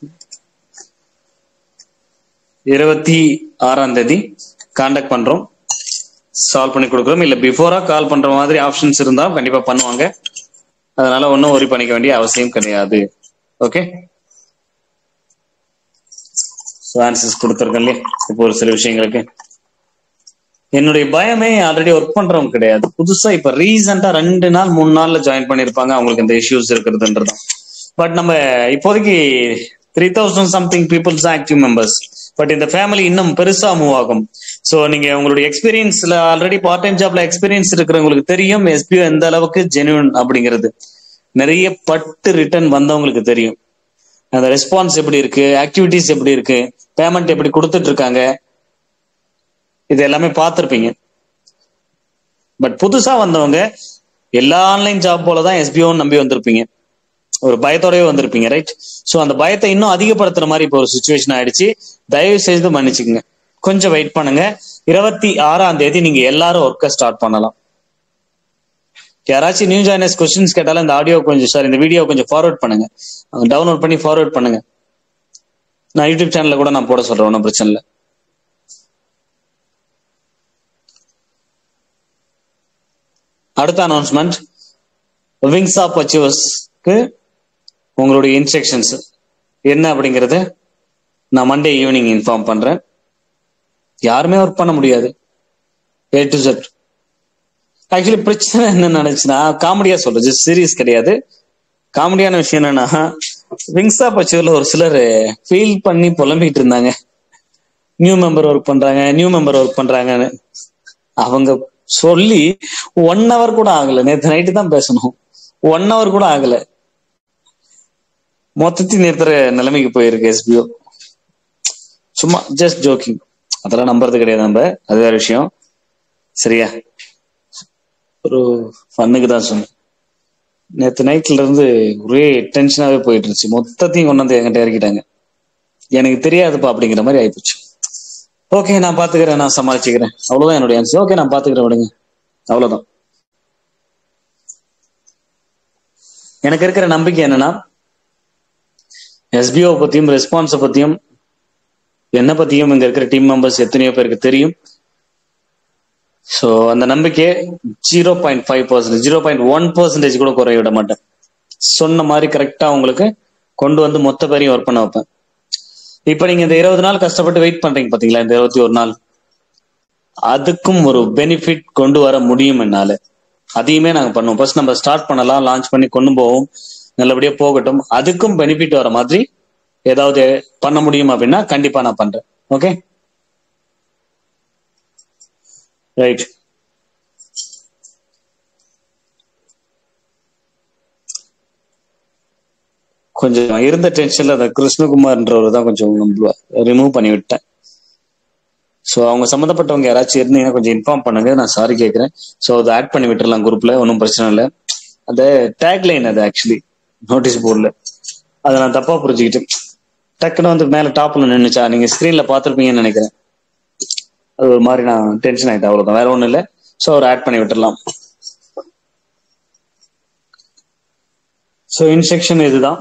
A: இருபத்தி ஆறாம் தேதி காண்டாக்ட் பண்றோம் சால்வ் பண்ணி கொடுக்குறோம் இல்ல பிஃபோரா கால் பண்ற மாதிரி ஆப்ஷன்ஸ் இருந்தா கண்டிப்பா பண்ணுவாங்க அதனால ஒன்றும் ஒரி பண்ணிக்க வேண்டிய அவசியம் கிடையாது ஓகே ஸோ ஆன்சர்ஸ் கொடுத்துருக்கேன் இல்லையா இப்போ ஒரு சில விஷயங்களுக்கு என்னுடைய பயமே ஆல்ரெடி ஒர்க் பண்றவங்க கிடையாது புதுசா இப்ப ரீசெண்டா ரெண்டு நாள் மூணு நாள்ல ஜாயின் பண்ணிருப்பாங்க அவங்களுக்கு இந்த இஷ்யூஸ் இருக்கிறதுன்றது பட் நம்ம இப்போதைக்கு three thousand something peoples active members but இந்த ஃபேமிலி இன்னும் பெருசா மூவ் ஆகும் ஸோ நீங்க உங்களுடைய எக்ஸ்பீரியன்ஸ்ல ஆல்ரெடி பார்ட் டைம் ஜாப்ல எக்ஸ்பீரியன்ஸ் இருக்கிறவங்களுக்கு தெரியும் எஸ்பிஓ எந்த அளவுக்கு ஜெனுவன் அப்படிங்கிறது நிறைய பட்டு ரிட்டர்ன் வந்தவங்களுக்கு தெரியும் அந்த ரெஸ்பான்ஸ் எப்படி இருக்கு ஆக்டிவிட்டிஸ் எப்படி இருக்கு பேமெண்ட் எப்படி கொடுத்துட்டு இருக்காங்க இது எல்லாமே பார்த்துருப்பீங்க பட் புதுசா வந்தவங்க எல்லா ஆன்லைன் ஜாப் போல தான் எஸ்பிஓன்னு நம்பி வந்திருப்பீங்க ஒரு பயத்தோடவே வந்திருப்பீங்க ரைட் ஸோ அந்த பயத்தை இன்னும் அதிகப்படுத்துற மாதிரி இப்போ ஒரு சுச்சுவேஷன் ஆயிடுச்சு தயவு செய்து மன்னிச்சுக்கோங்க கொஞ்சம் வெயிட் பண்ணுங்க இருபத்தி ஆறாம் தேதி நீங்க எல்லாரும் ஒர்க்கை ஸ்டார்ட் பண்ணலாம் யாராச்சும் நியூ ஜாயினர்ஸ் கொஸ்டின்ஸ் கேட்டாலும் இந்த ஆடியோ கொஞ்சம் சார் இந்த வீடியோ கொஞ்சம் ஃபார்வர்ட் பண்ணுங்க டவுன்லோட் பண்ணி ஃபார்வர்ட் பண்ணுங்க நான் யூடியூப் சேனல்ல கூட நான் போட சொல்றேன் ஒன்றும் பிரச்சனை இல்லை அடுத்த அனௌன்ஸ்மெண்ட் விங்ஸ் ஆஃப் அச்சீவர்ஸ்க்கு உங்களுடைய இன்ஸ்ட்ரக்ஷன்ஸ் என்ன அப்படிங்கறது நான் மண்டே ஈவினிங் இன்ஃபார்ம் பண்றேன் யாருமே ஒர்க் பண்ண முடியாது ஏ டு செட் ஆக்சுவலி பிரச்சனை என்ன நினைச்சுன்னா காமெடியா சொல்றது சீரியஸ் கிடையாது காமெடியான விஷயம் என்னன்னா விங்ஸ் ஆஃப் அச்சீவர்ல ஒரு சிலர் ஃபீல் பண்ணி புலம்பிட்டு இருந்தாங்க நியூ மெம்பர் ஒர்க் பண்றாங்க நியூ மெம்பர் ஒர்க் பண்றாங்கன்னு அவங்க சொல்லி ஒன் ஹவர் கூட ஆகல நேற்று நைட்டு தான் பேசணும் ஒன் ஹவர் கூட ஆகல மொத்தத்தையும் நிறுத்துற நிலைமைக்கு போயிருக்கு எஸ்பிஓ சும்மா ஜஸ்ட் ஜோக்கிங் அதெல்லாம் நம்புறது கிடையாது நம்ம அது வேற விஷயம் சரியா ஒரு ஃபன்னுக்கு தான் சொன்னேன் நேற்று நைட்ல இருந்து ஒரே டென்ஷனாவே போயிட்டு இருந்துச்சு மொத்தத்தையும் கொண்டு வந்து என்கிட்ட இறக்கிட்டாங்க எனக்கு தெரியாதுப்பா அப்படிங்கிற மாதிரி ஆயிப்போச்சு ஓகே நான் பாத்துக்கிறேன் நான் சமாளிச்சுக்கிறேன் அவ்வளவுதான் என்னுடைய ஆன்சர் ஓகே நான் பாத்துக்கிறேன் விடுங்க அவ்வளவுதான் எனக்கு இருக்கிற நம்பிக்கை என்னன்னா எஸ்பிஓ பத்தியும் ரெஸ்பான்ஸை பத்தியும் என்ன பத்தியும் இங்க இருக்கிற டீம் மெம்பர்ஸ் எத்தனையோ பேருக்கு தெரியும் ஸோ அந்த நம்பிக்கை zero point five percentage zero point one percentage கூட குறைய விட மாட்டேன் சொன்ன மாதிரி கரெக்டா உங்களுக்கு கொண்டு வந்து மொத்த பேரையும் ஒர்க் பண்ண வைப்பேன் இப்ப நீங்க இந்த இருபது நாள் கஷ்டப்பட்டு வெயிட் பண்றீங்க பாத்தீங்களா இந்த இருபத்தி ஒரு நாள் அதுக்கும் ஒரு பெனிஃபிட் கொண்டு வர முடியும் என்னால அதையுமே நாங்க பண்ணுவோம் ஃபர்ஸ்ட் நம்ம ஸ்டார்ட் பண்ணலாம் லான்ச் பண்ணி கொண்டு போவோம் நல்லபடியா போகட்டும் அதுக்கும் பெனிஃபிட் வர மாதிரி ஏதாவது பண்ண முடியும் அப்படின்னா கண்டிப்பா நான் பண்றேன் ஓகே ரைட் கொஞ்சம் இருந்த டென்ஷன்ல அந்த கிருஷ்ணகுமார்ன்றவர் தான் கொஞ்சம் ரிமூவ் பண்ணி விட்டேன் ஸோ அவங்க சம்மந்தப்பட்டவங்க யாராச்சும் இருந்தீங்கன்னா கொஞ்சம் இன்ஃபார்ம் பண்ணுங்க நான் சாரி கேட்குறேன் ஸோ அதை ஆட் பண்ணி விட்டுறலாம் குரூப்ல ஒன்றும் பிரச்சனை இல்லை அந்த டேக் லைன் அது ஆக்சுவலி நோட்டீஸ் போர்டில் அதை நான் தப்பா புரிஞ்சுக்கிட்டு டக்குன்னு வந்து மேலே டாப்ல நின்றுச்சா நீங்க ஸ்க்ரீன்ல பார்த்துருப்பீங்கன்னு நினைக்கிறேன் அது ஒரு மாதிரி நான் டென்ஷன் ஆயிட்டேன் அவ்வளோதான் வேற ஒன்றும் இல்லை ஸோ அவர் ஆட் பண்ணி விட்டுறலாம் ஸோ இன்ஸ்ட்ரக்ஷன் இதுதான்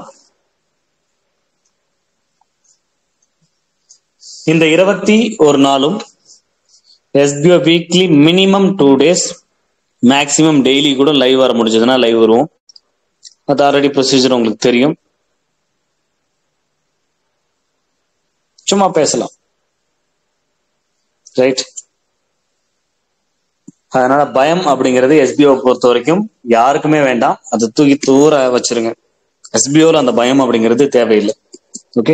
A: இந்த இருபத்தி ஒரு நாளும் SPO weekly minimum two days maximum daily கூட லைவ் வர முடிஞ்சதுன்னா லைவ் வருவோம் அது ஆல்ரெடி ப்ரொசீஜர் உங்களுக்கு தெரியும் சும்மா பேசலாம் ரைட் அதனால பயம் அப்படிங்கிறது எஸ்பிஓ பொறுத்த வரைக்கும் யாருக்குமே வேண்டாம் அதை தூக்கி தூர வச்சிருங்க எஸ்பிஓல அந்த பயம் அப்படிங்கிறது தேவையில்லை ஓகே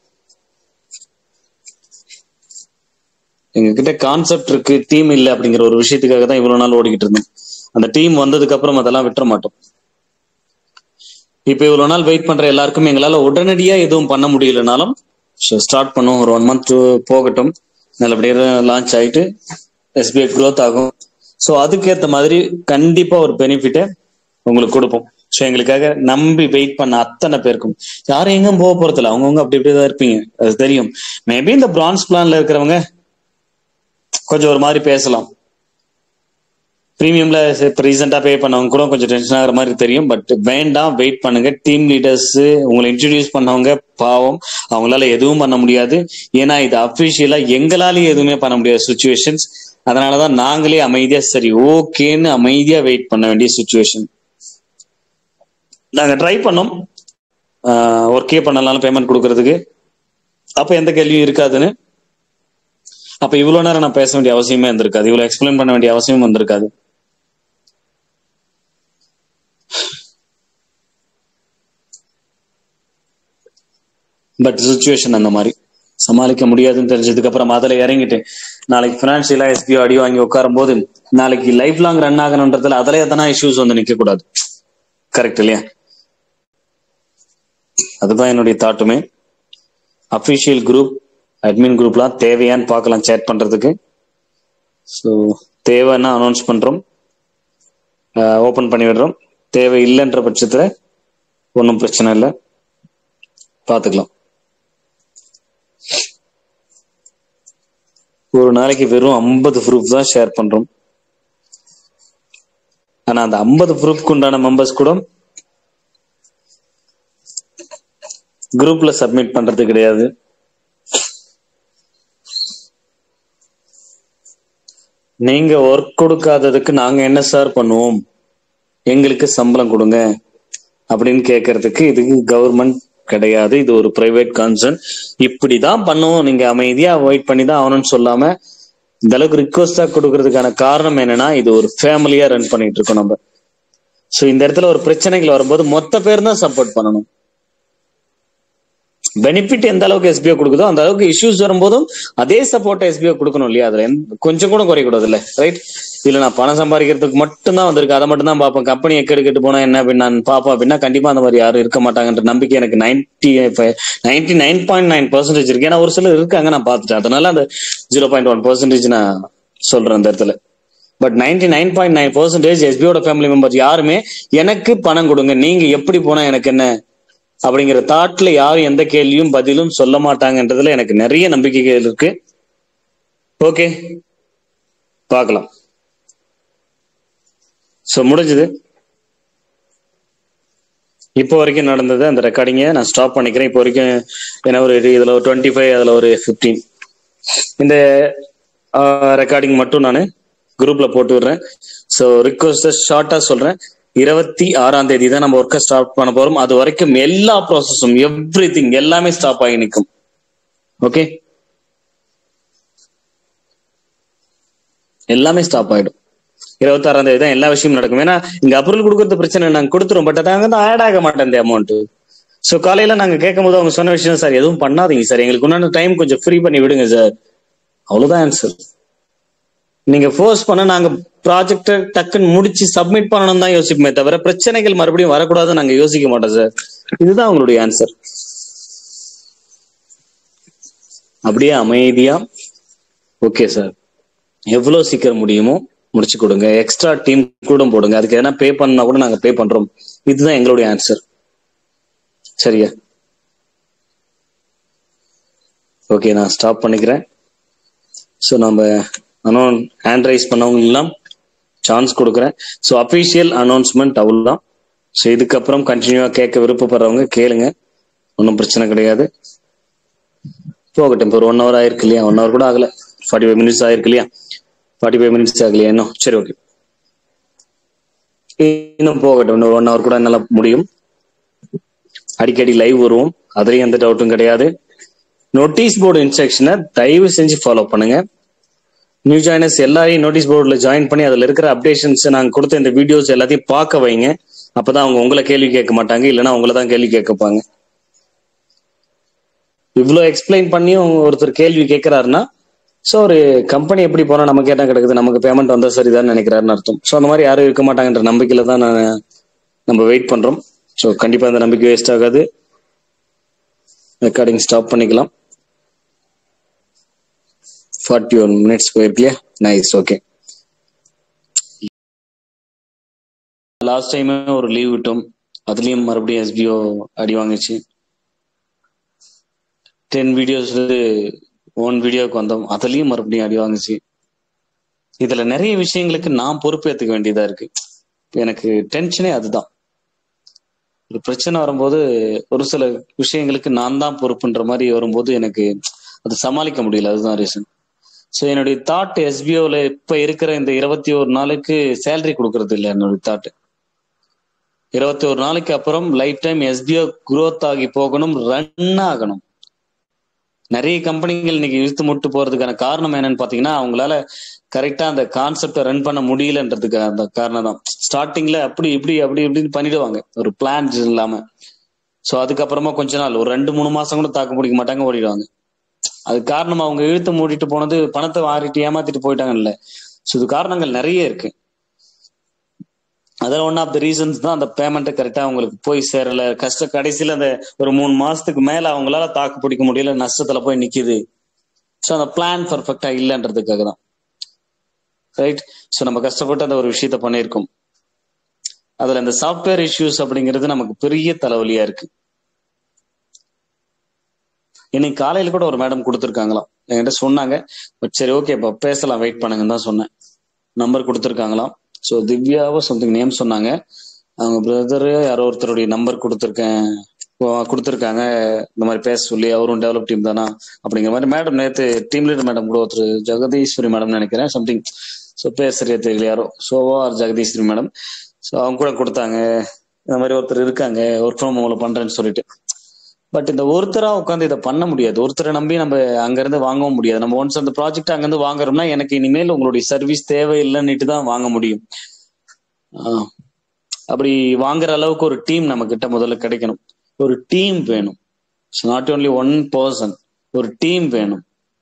A: எங்ககிட்ட கான்செப்ட் இருக்கு டீம் இல்லை அப்படிங்கிற ஒரு விஷயத்துக்காக தான் இவ்வளவு நாள் ஓடிக்கிட்டு இருந்தோம் அந்த டீம் வந்ததுக்கு அப்புறம் அதெல்லாம் விட்டுற மாட்டோம் இப்ப இவ்வளவு நாள் வெயிட் பண்ற எல்லாருக்கும் எங்களால உடனடியா எதுவும் பண்ண முடியலனாலும் ஸ்டார்ட் பண்ணுவோம் ஒரு ஒன் மந்த் போகட்டும் நல்லபடியாக லான்ச் ஆயிட்டு எஸ்பிஐ க்ரோத் ஆகும் ஸோ அதுக்கேற்ற மாதிரி கண்டிப்பா ஒரு பெனிஃபிட்டை உங்களுக்கு கொடுப்போம் ஸோ எங்களுக்காக நம்பி வெயிட் பண்ண அத்தனை பேருக்கும் யாரும் எங்கும் போக போறதில்ல அவங்கவுங்க அப்படி இப்படி தான் இருப்பீங்க அது தெரியும் மேபி இந்த பிரான்ஸ் பிளான்ல இருக்கிறவங்க கொஞ்சம் ஒரு மாதிரி பேசலாம் ப்ரீமியம்ல இப்போ ரீசெண்டாக பே பண்ணவங்க கூட கொஞ்சம் டென்ஷன் ஆகிற மாதிரி தெரியும் பட் வேண்டாம் வெயிட் பண்ணுங்க டீம் லீடர்ஸ் உங்களை இன்ட்ரடியூஸ் பண்ணவங்க பாவம் அவங்களால எதுவும் பண்ண முடியாது ஏன்னா இது அஃபிஷியலா எங்களாலேயும் எதுவுமே பண்ண முடியாத சுச்சுவேஷன்ஸ் அதனாலதான் நாங்களே அமைதியா சரி ஓகேன்னு அமைதியா வெயிட் பண்ண வேண்டிய சுச்சுவேஷன் நாங்க ட்ரை பண்ணோம் ஒர்க்கே பண்ணலாம் பேமெண்ட் கொடுக்கறதுக்கு அப்ப எந்த கேள்வியும் இருக்காதுன்னு அப்ப இவ்வளவு நேரம் நான் பேச வேண்டிய அவசியமே வந்திருக்காது இவ்வளவு எக்ஸ்பிளைன் பண்ண வேண்டிய அவசியமும் வந்திருக்காது பட் சுச்சுவேஷன் அந்த மாதிரி சமாளிக்க முடியாதுன்னு தெரிஞ்சதுக்கு அப்புறம் அதில் இறங்கிட்டு நாளைக்கு பினான்சியலா எஸ்பிஓ அடி வாங்கி உட்காரும் போது நாளைக்கு லைஃப் லாங் ரன் ஆகணுன்றதுல அதில் எதனா இஷ்யூஸ் வந்து நிக்க கூடாது கரெக்ட் இல்லையா அதுதான் என்னுடைய தாட்டுமே அஃபிஷியல் குரூப் அட்மின் குரூப்லாம் தேவையான்னு பார்க்கலாம் சேட் பண்றதுக்கு ஸோ தேவைன்னா அனௌன்ஸ் பண்றோம் ஓப்பன் பண்ணி விடுறோம் தேவை இல்லைன்ற பட்சத்தில் ஒன்றும் பிரச்சனை இல்லை பார்த்துக்கலாம் ஒரு நாளைக்கு வெறும் ஐம்பது ப்ரூஃப் தான் ஷேர் பண்றோம் ஆனா அந்த ஐம்பது ப்ரூஃப்க்கு உண்டான மெம்பர்ஸ் கூட குரூப்ல சப்மிட் பண்றது கிடையாது நீங்க ஒர்க் கொடுக்காததுக்கு நாங்க என்ன சார் பண்ணுவோம் எங்களுக்கு சம்பளம் கொடுங்க அப்படின்னு கேட்கறதுக்கு இதுக்கு கவர்மெண்ட் கிடையாது இது ஒரு பிரைவேட் கான்சர்ன் இப்படிதான் பண்ணுவோம் நீங்க அமைதியா அவாய்ட் பண்ணி தான் ஆகணும்னு சொல்லாம இந்த அளவுக்கு ரிக்வஸ்டா கொடுக்கறதுக்கான காரணம் என்னன்னா இது ஒரு ஃபேமிலியா ரன் பண்ணிட்டு இருக்கோம் நம்ம சோ இந்த இடத்துல ஒரு பிரச்சனைகள் வரும்போது மொத்த பேர் தான் சப்போர்ட் பண்ணணும் பெனிஃபிட் எந்த அளவுக்கு எஸ்பிஓ கொடுக்குதோ அந்த அளவுக்கு இஷ்யூஸ் வரும்போதும் அதே சப்போர்ட் எஸ்பிஓ கொடுக்கணும் இல்லையா அதுல கொஞ்சம் கூட குறைக்கூடாது இல்ல ரைட் இல்ல நான் பணம் சம்பாதிக்கிறதுக்கு மட்டும் தான் வந்திருக்கு அதை மட்டும் தான் பார்ப்பேன் கம்பெனி எக்கெடுக்கிட்டு போனா என்ன அப்படின்னு நான் பார்ப்பேன் அப்படின்னா கண்டிப்பா அந்த மாதிரி யாரும் இருக்க மாட்டாங்கன்ற நம்பிக்கை எனக்கு ninety ninety nine point nine percentage இருக்கு ஏன்னா ஒரு சிலர் இருக்காங்க நான் பார்த்துட்டேன் அதனால அந்த ஜீரோ பாயிண்ட் ஒன் பர்சன்டேஜ் நான் சொல்றேன் அந்த இடத்துல but ninety nine point nine percentage எஸ்பிஓட ஃபேமிலி மெம்பர்ஸ் யாருமே எனக்கு பணம் கொடுங்க நீங்க எப்படி போனா எனக்கு என்ன அப்படிங்கிற தாட்ல யாரும் எந்த கேள்வியும் பதிலும் சொல்ல மாட்டாங்கன்றதுல எனக்கு நிறைய நம்பிக்கைகள் இருக்கு ஓகே பார்க்கலாம் ஸோ முடிஞ்சது இப்போ வரைக்கும் நடந்தது அந்த ரெக்கார்டிங்கை நான் ஸ்டாப் பண்ணிக்கிறேன் இப்போ வரைக்கும் ஏன்னா ஒரு இதுல ஒரு டுவெண்ட்டி ஃபைவ் அதுல ஒரு ஃபிஃப்டீன் இந்த ரெக்கார்டிங் மட்டும் நான் குரூப்ல போட்டு விடுறேன் ஸோ ரிக்வஸ்ட் ஷார்ட்டா சொல்றேன் இருபத்தி ஆறாம் தேதி தான் நம்ம ஒர்க்கை ஸ்டார்ட் பண்ண போறோம் அது வரைக்கும் எல்லா ப்ராசஸும் எவ்ரி திங் எல்லாமே ஸ்டாப் ஆகி நிற்கும் ஓகே எல்லாமே ஸ்டாப் ஆயிடும் இருபத்தி ஆறாம் தேதி தான் எல்லா விஷயமும் நடக்கும் ஏன்னா இங்க அப்ரூவல் கொடுக்கறது பிரச்சனை நாங்க கொடுத்துரும் பட் அதாங்க தான் ஆட் ஆக மாட்டேன் இந்த அமௌண்ட் ஸோ காலையில நாங்க கேட்கும் போது அவங்க சொன்ன விஷயம் சார் எதுவும் பண்ணாதீங்க சார் எங்களுக்கு உண்டான டைம் கொஞ்சம் ஃப்ரீ பண்ணி விடுங்க சார் அவ்வளவுதான் ஆன்சர் நீங்க ஃபோர்ஸ் பண்ண நாங்க ப்ராஜெக்ட டக்குன்னு முடிச்சு சப்மிட் பண்ணணும் தான் யோசிப்போமே தவிர பிரச்சனைகள் மறுபடியும் வரக்கூடாதுன்னு நாங்க யோசிக்க மாட்டோம் சார் இதுதான் உங்களுடைய ஆன்சர் அப்படியே அமைதியா ஓகே சார் எவ்வளவு சீக்கிரம் முடியுமோ முடிச்சு கொடுங்க எக்ஸ்ட்ரா டீம் கூட போடுங்க அதுக்கு எதனா பே பண்ணா கூட நாங்க பே பண்றோம் இதுதான் எங்களுடைய ஆன்சர் சரியா ஓகே நான் ஸ்டாப் பண்ணிக்கிறேன் ஸோ நம்ம அனௌன் ஹேண்ட் ரைஸ் பண்ணவங்க எல்லாம் சான்ஸ் கொடுக்குறேன் ஸோ அஃபிஷியல் அனௌன்ஸ்மெண்ட் அவ்வளோதான் ஸோ இதுக்கப்புறம் கண்டினியூவா கேட்க விருப்பப்படுறவங்க கேளுங்க ஒன்றும் பிரச்சனை கிடையாது போகட்டும் இப்போ ஒரு ஒன் ஹவர் ஆயிருக்கு இல்லையா ஒன் ஹவர் கூட ஆகல ஃபார்ட்டி ஃபைவ் மினிட்ஸ் ஆயிருக்கு இல்லையா ஃபார்ட்டி ஃபைவ் மினிட்ஸ் ஆகலையா இன்னும் சரி ஓகே இன்னும் போகட்டும் இன்னும் ஒன் ஹவர் கூட என்னால முடியும் அடிக்கடி லைவ் வருவோம் அதுலயும் எந்த டவுட்டும் கிடையாது நோட்டீஸ் போர்டு இன்ஸ்ட்ரக்ஷனை தயவு செஞ்சு ஃபாலோ பண்ணுங்க நியூ ஜாயினர்ஸ் எல்லாரையும் நோட்டீஸ் போர்டில் ஜாயின் பண்ணி அதில் இருக்கிற அப்டேஷன்ஸ் நாங்கள் கொடுத்த இந்த வீடியோஸ் எல்லாத்தையும் பார்க்க வைங்க அப்பதான் அவங்க உங்களை கேள்வி கேட்க மாட்டாங்க இல்லைன்னா உங்களை தான் கேள்வி கேட்கப்பாங்க இவ்வளோ எக்ஸ்பிளைன் பண்ணியும் ஒருத்தர் கேள்வி கேட்கிறாருன்னா ஸோ ஒரு கம்பெனி எப்படி போனா நமக்கு என்ன கிடக்குது நமக்கு பேமெண்ட் வந்தா சரிதான் நினைக்கிறாருன்னு அர்த்தம் ஸோ அந்த மாதிரி யாரும் இருக்க மாட்டாங்கன்ற நம்பிக்கையில தான் நான் நம்ம வெயிட் பண்றோம் ஸோ கண்டிப்பா அந்த நம்பிக்கை வேஸ்ட் ஆகாது ரெக்கார்டிங் ஸ்டாப் பண்ணிக்கலாம் ஃபார்ட்டி ஒன் மினிட்ஸ் போயிருக்கலையா நைஸ் ஓகே லாஸ்ட் டைம் ஒரு லீவ் விட்டோம் அதுலயும் மறுபடியும் எஸ்பிஓ அடி வாங்குச்சு டென் வீடியோஸ் ஒன் வீடியோக்கு வந்தோம் அதுலயும் மறுபடியும் அடி வாங்குச்சு இதுல நிறைய விஷயங்களுக்கு நான் பொறுப்பேற்றுக்க வேண்டியதா இருக்கு எனக்கு டென்ஷனே அதுதான் ஒரு பிரச்சனை வரும்போது ஒரு சில விஷயங்களுக்கு நான் தான் பொறுப்புன்ற மாதிரி வரும்போது எனக்கு அது சமாளிக்க முடியல அதுதான் ரீசன் ஸோ என்னுடைய தாட் எஸ்பிஓல இப்ப இருக்கிற இந்த இருபத்தி ஒரு நாளுக்கு சேலரி கொடுக்கறது இல்லை என்னுடைய தாட் இருபத்தி ஒரு நாளைக்கு அப்புறம் லைஃப் டைம் எஸ்பிஓ குரோத் ஆகி போகணும் ரன் ஆகணும் நிறைய கம்பெனிகள் இன்னைக்கு இழுத்து முட்டு போறதுக்கான காரணம் என்னன்னு பாத்தீங்கன்னா அவங்களால கரெக்டா அந்த கான்செப்டை ரன் பண்ண முடியலன்றதுக்கு அந்த காரணம் தான் ஸ்டார்டிங்ல அப்படி இப்படி அப்படி இப்படின்னு பண்ணிடுவாங்க ஒரு பிளான் இல்லாம சோ அதுக்கப்புறமா கொஞ்ச நாள் ஒரு ரெண்டு மூணு மாசம் கூட தாக்கு பிடிக்க மாட்டாங்க ஓடிடுவாங்க அது காரணம் அவங்க இழுத்து மூடிட்டு போனது பணத்தை வாரிட்டு ஏமாத்திட்டு போயிட்டாங்க இல்ல ஸோ இது காரணங்கள் நிறைய இருக்கு அதில் ஒன் ஆஃப் த ரீசன்ஸ் தான் அந்த பேமெண்ட்டை கரெக்டாக அவங்களுக்கு போய் சேரல கஷ்ட கடைசியில் அந்த ஒரு மூணு மாசத்துக்கு மேல அவங்களால தாக்கு பிடிக்க முடியல நஷ்டத்துல போய் நிக்குது ஸோ அந்த பிளான் பர்ஃபெக்டா இல்லைன்றதுக்காக தான் ரைட் ஸோ நம்ம கஷ்டப்பட்டு அந்த ஒரு விஷயத்த பண்ணியிருக்கோம் அதுல இந்த சாஃப்ட்வேர் இஷ்யூஸ் அப்படிங்கிறது நமக்கு பெரிய தலைவலியா இருக்கு இன்னைக்கு காலையில கூட ஒரு மேடம் கொடுத்துருக்காங்களாம் என்கிட்ட சொன்னாங்க பட் சரி ஓகே இப்போ பேசலாம் வெயிட் பண்ணுங்கன்னு தான் சொன்னேன் நம்பர் கொடுத்துருக்காங்களாம் ஸோ திவ்யாவோ சம்திங் நேம் சொன்னாங்க அவங்க பிரதர் யாரோ ஒருத்தருடைய நம்பர் கொடுத்துருக்கேன் கொடுத்துருக்காங்க இந்த மாதிரி பேச சொல்லி அவரும் டெவலப் டீம் தானா அப்படிங்கிற மாதிரி மேடம் நேற்று டீம் லீடர் மேடம் கூட ஒருத்தர் ஜெகதீஸ்வரி மேடம் நினைக்கிறேன் சம்திங் ஸோ பேர் சரியா தெரியல யாரோ சோவா ஆர் ஜெகதீஸ்வரி மேடம் ஸோ அவங்க கூட கொடுத்தாங்க இந்த மாதிரி ஒருத்தர் இருக்காங்க ஒர்க் ஃப்ரம் ஹோம்ல பண்றேன்னு சொல்லிட்டு பட் இந்த ஒருத்தரா உட்காந்து இதை பண்ண முடியாது ஒருத்தரை நம்பி நம்ம அங்கிருந்து வாங்கவும் முடியாது நம்ம ஒன்ஸ் அந்த ப்ராஜெக்ட் அங்கிருந்து வாங்குறோம்னா எனக்கு இனிமேல் உங்களுடைய சர்வீஸ் தேவையில்லைன்னுட்டு தான் வாங்க முடியும் அப்படி வாங்குற அளவுக்கு ஒரு டீம் நம்ம கிட்ட முதல்ல கிடைக்கணும் ஒரு டீம் வேணும் நாட் ஓன்லி ஒன் பர்சன் ஒரு டீம் வேணும்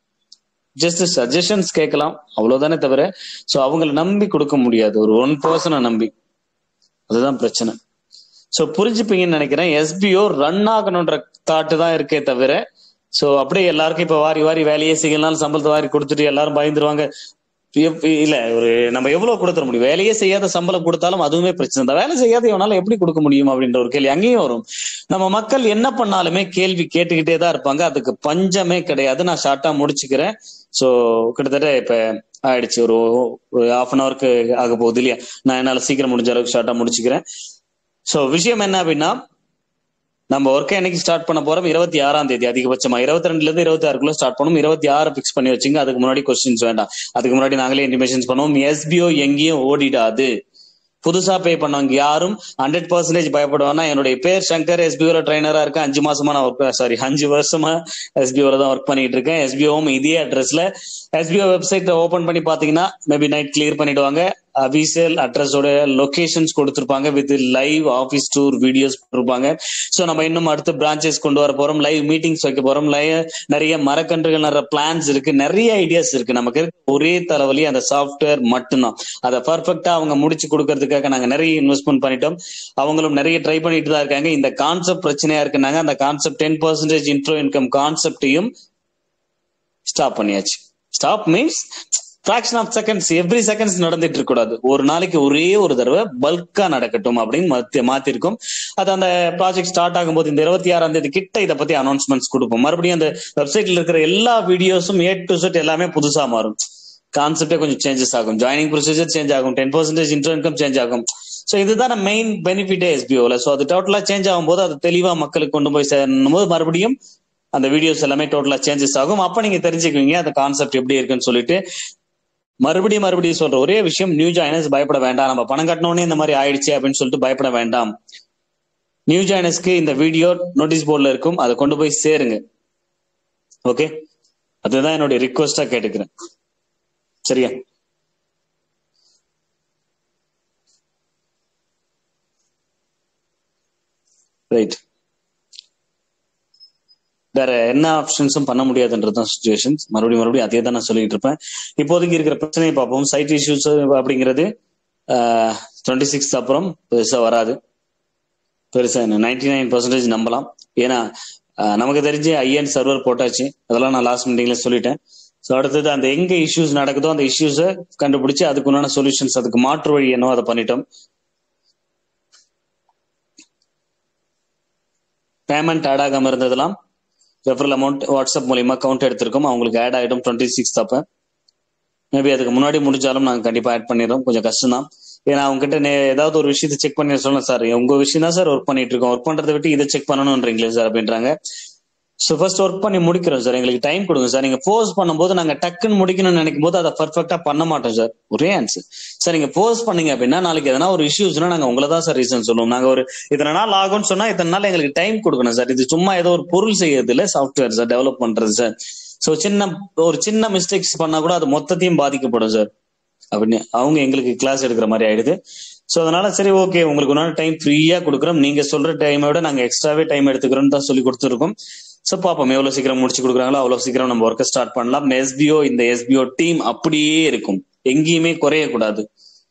A: ஜஸ்ட் சஜஷன்ஸ் கேட்கலாம் அவ்வளவுதானே தவிர ஸோ அவங்களை நம்பி கொடுக்க முடியாது ஒரு ஒன் பர்சனை நம்பி அதுதான் பிரச்சனை ஸோ புரிஞ்சுப்பீங்கன்னு நினைக்கிறேன் எஸ்பிஓ ரன் ஆகணுன்ற தாட்டு தான் இருக்கே தவிர ஸோ அப்படியே எல்லாருக்கும் இப்ப வாரி வாரி வேலையே செய்யலாம் சம்பளத்தை வாரி கொடுத்துட்டு எல்லாரும் பயந்துருவாங்க இல்ல ஒரு நம்ம எவ்வளவு கொடுத்துட முடியும் வேலையே செய்யாத சம்பளம் கொடுத்தாலும் அதுவுமே பிரச்சனை தான் வேலை செய்யாத இவனால எப்படி கொடுக்க முடியும் அப்படின்ற ஒரு கேள்வி அங்கேயும் வரும் நம்ம மக்கள் என்ன பண்ணாலுமே கேள்வி கேட்டுக்கிட்டே தான் இருப்பாங்க அதுக்கு பஞ்சமே கிடையாது நான் ஷார்ட்டா முடிச்சுக்கிறேன் சோ கிட்டத்தட்ட இப்ப ஆயிடுச்சு ஒரு ஒரு ஹாஃப் அன் அவருக்கு ஆக போகுது இல்லையா நான் என்னால சீக்கிரம் முடிஞ்ச அளவுக்கு ஷார்ட்டா முடிச்சுக்கிறேன் சோ விஷயம் என்ன அப்படின்னா நம்ம ஒர்க்கை என்னைக்கு ஸ்டார்ட் பண்ண போறோம் இருபத்தி ஆறாம் தேதி அதிகபட்சமா இருபத்தி ரெண்டுல இருந்து இருபத்தி ஆறுக்குள்ள ஸ்டார்ட் பண்ணும் இருபத்தி ஆறு பிக்ஸ் பண்ணி வச்சுங்க அதுக்கு முன்னாடி கொஸ்டின்ஸ் வேண்டாம் அதுக்கு முன்னாடி நாங்களே இன்டிமேஷன்ஸ் பண்ணுவோம் எஸ்பிஓ எங்கேயும் ஓடிடாது புதுசா பே பண்ணவங்க யாரும் ஹண்ட்ரட் பர்சன்டேஜ் பயப்படுவானா என்னுடைய பேர் சங்கர் எஸ்பிஓல ட்ரைனரா இருக்கேன் அஞ்சு மாசமா நான் ஒர்க் சாரி அஞ்சு வருஷமா எஸ்பிஓல தான் ஒர்க் பண்ணிட்டு இருக்கேன் எஸ்பிஓவும் இதே அட்ரஸ்ல எஸ்பிஓ வெப்சைட் ஓபன் பண்ணி பாத்தீங்கன்னா மேபி நைட் கிளியர் பண்ணிடுவாங்க அபிஷியல் அட்ரஸோட லொகேஷன்ஸ் கொடுத்துருப்பாங்க with live office tour videos கொடுப்பாங்க ஸோ நம்ம இன்னும் அடுத்து பிரான்ச்சஸ் கொண்டு வர போறோம் லைவ் மீட்டிங்ஸ் வைக்க போறோம் லைவ் நிறைய மரக்கன்றுகள் நிறைய பிளான்ஸ் இருக்கு நிறைய ஐடியாஸ் இருக்கு நமக்கு இருக்க ஒரே தலைவலி அந்த சாஃப்ட்வேர் மட்டும்தான் அதை பர்ஃபெக்டா அவங்க முடிச்சு கொடுக்கறதுக்காக நாங்க நிறைய இன்வெஸ்ட்மெண்ட் பண்ணிட்டோம் அவங்களும் நிறைய ட்ரை பண்ணிட்டு தான் இருக்காங்க இந்த கான்செப்ட் பிரச்சனையா இருக்குனாங்க அந்த concept ten percentage intro income கான்செப்டையும் ஸ்டாப் பண்ணியாச்சு stop means fraction of seconds every seconds நடந்துட்டு இருக்க கூடாது ஒரு நாளைக்கு ஒரே ஒரு தடவை பல்கா நடக்கட்டும் அப்படின்னு மாத்தி மாத்திருக்கோம் அது அந்த ப்ராஜெக்ட் ஸ்டார்ட் ஆகும்போது இந்த இருபத்தி ஆறாம் தேதி கிட்ட இதை பத்தி அனௌன்ஸ்மெண்ட்ஸ் கொடுப்போம் மறுபடியும் அந்த வெப்சைட்ல இருக்கிற எல்லா வீடியோஸும் ஏ டு செட் எல்லாமே புதுசா மாறும் கான்செப்டே கொஞ்சம் சேஞ்சஸ் ஆகும் ஜாயினிங் ப்ரொசீஜர் சேஞ்ச் ஆகும் ten percentage intro income change ஆகும் ஸோ இதுதான் மெயின் பெனிஃபிட்டே எஸ்பிஓல ஸோ அது டோட்டலா சேஞ்ச் ஆகும்போது அது தெளிவா மக்களுக்கு கொண்டு போய் சேரணும் போது மறுபடியும் அந்த வீடியோஸ் எல்லாமே டோட்டலா சேஞ்சஸ் ஆகும் அப்ப நீங்க தெரிஞ்சுக்குவீங்க அந்த கான்செப்ட் எப்படி இருக்குன்னு சொல்லிட்டு மறுபடியும் மறுபடியும் சொல்ற ஒரே விஷயம் நியூ ஜாயினர்ஸ் பயப்பட வேண்டாம் நம்ம பணம் கட்டணோடனே இந்த மாதிரி ஆயிடுச்சு அப்படின்னு சொல்லிட்டு பயப்பட வேண்டாம் நியூ ஜாயினர்ஸ்க்கு இந்த வீடியோ நோட்டீஸ் போர்டில் இருக்கும் அதை கொண்டு போய் சேருங்க ஓகே அதுதான் என்னுடைய ரிக்வஸ்டா கேட்டுக்கிறேன் சரியா ரைட் வேற என்ன ஆப்ஷன்ஸும் பண்ண முடியாதுன்றதுதான் சுச்சுவேஷன்ஸ் மறுபடியும் மறுபடியும் அதே தான் நான் சொல்லிட்டு இருப்பேன் இப்போதைக்கு இருக்கிற பிரச்சனையை பார்ப்போம் சைட் இஷ்யூஸ் அப்படிங்கிறது டுவெண்ட்டி சிக்ஸ் அப்புறம் பெருசா வராது பெருசா நைன்டி நைன் பர்சன்டேஜ் நம்பலாம் ஏன்னா நமக்கு தெரிஞ்சு ஐஎன் சர்வர் போட்டாச்சு அதெல்லாம் நான் லாஸ்ட் மீட்டிங்ல சொல்லிட்டேன் ஸோ அடுத்தது அந்த எங்க இஷ்யூஸ் நடக்குதோ அந்த இஷ்யூஸை கண்டுபிடிச்சு அதுக்கு உண்டான சொல்யூஷன்ஸ் அதுக்கு மாற்று வழி என்னவோ அதை பண்ணிட்டோம் பேமெண்ட் ஆட் ஆகாம இருந்ததெல்லாம் ரெஃபரல் அமௌண்ட் வாட்ஸ்அப் மூலியமா கவுண்ட் எடுத்திருக்கோம் அவங்களுக்கு ஆட் ஆகிடும் டுவெண்ட்டி சிக்ஸ் அப்ப மேபி அதுக்கு முன்னாடி முடிஞ்சாலும் நாங்க கண்டிப்பா ஆட் பண்ணிடுறோம் கொஞ்சம் கஷ்டம் தான் ஏன்னா அவங்க கிட்ட நே- ஏதாவது ஒரு விஷயத்தை செக் பண்ணி சொல்லலாம் சார் உங்க விஷயம் தான் சார் ஒர்க் பண்ணிட்டு இருக்கோம் ஒர்க் பண்றதை விட்டு இதை செக் பண்ணணும்ன்றீங்களே சார் அப்படின்றாங்க ஸோ ஃபர்ஸ்ட் ஒர்க் பண்ணி முடிக்கிறோம் சார் எங்களுக்கு டைம் கொடுங்க சார் நீங்க ஃபோர்ஸ் பண்ணும்போது நாங்க டக்குன்னு முடிக்கணும்னு நினைக்கும் போது அதை பர்ஃபெக்டா பண்ண மாட்டோம் சார் ஒரே ஆன்சர் சார் நீங்க ஃபோர்ஸ் பண்ணீங்க அப்படின்னா நாளைக்கு எதனா ஒரு இஷ்யூஸ்னா நாங்க உங்களை தான் சார் ரீசன் சொல்லுவோம் நாங்க ஒரு இத்தனை நாள் ஆகும்னு சொன்னா இத்தனை நாள் எங்களுக்கு டைம் கொடுக்கணும் சார் இது சும்மா ஏதோ ஒரு பொருள் செய்யறது இல்ல சாஃப்ட்வேர் சார் டெவலப் பண்றது சார் ஸோ சின்ன ஒரு சின்ன மிஸ்டேக்ஸ் பண்ணா கூட அது மொத்தத்தையும் பாதிக்கப்படும் சார் அப்படின்னு அவங்க எங்களுக்கு கிளாஸ் எடுக்கிற மாதிரி ஆயிடுது ஸோ அதனால சரி ஓகே உங்களுக்கு ஒன்றால் டைம் ஃப்ரீயா கொடுக்குறோம் நீங்க சொல்ற டைமை விட நாங்க எக்ஸ்ட்ராவே டைம் எடுத்துக்கிறோம் தான் சொல்லி கொடுத்துருக்கோம் ஸோ பார்ப்போம் எவ்வளவு சீக்கிரம் முடிச்சு கொடுக்குறாங்களோ அவ்வளவு சீக்கிரம் நம்ம ஒர்க்கை ஸ்டார்ட் பண்ணலாம் எஸ்பிஓ இந்த எஸ்பிஓ டீம் அப்படியே இருக்கும் எங்கேயுமே குறையக்கூடாது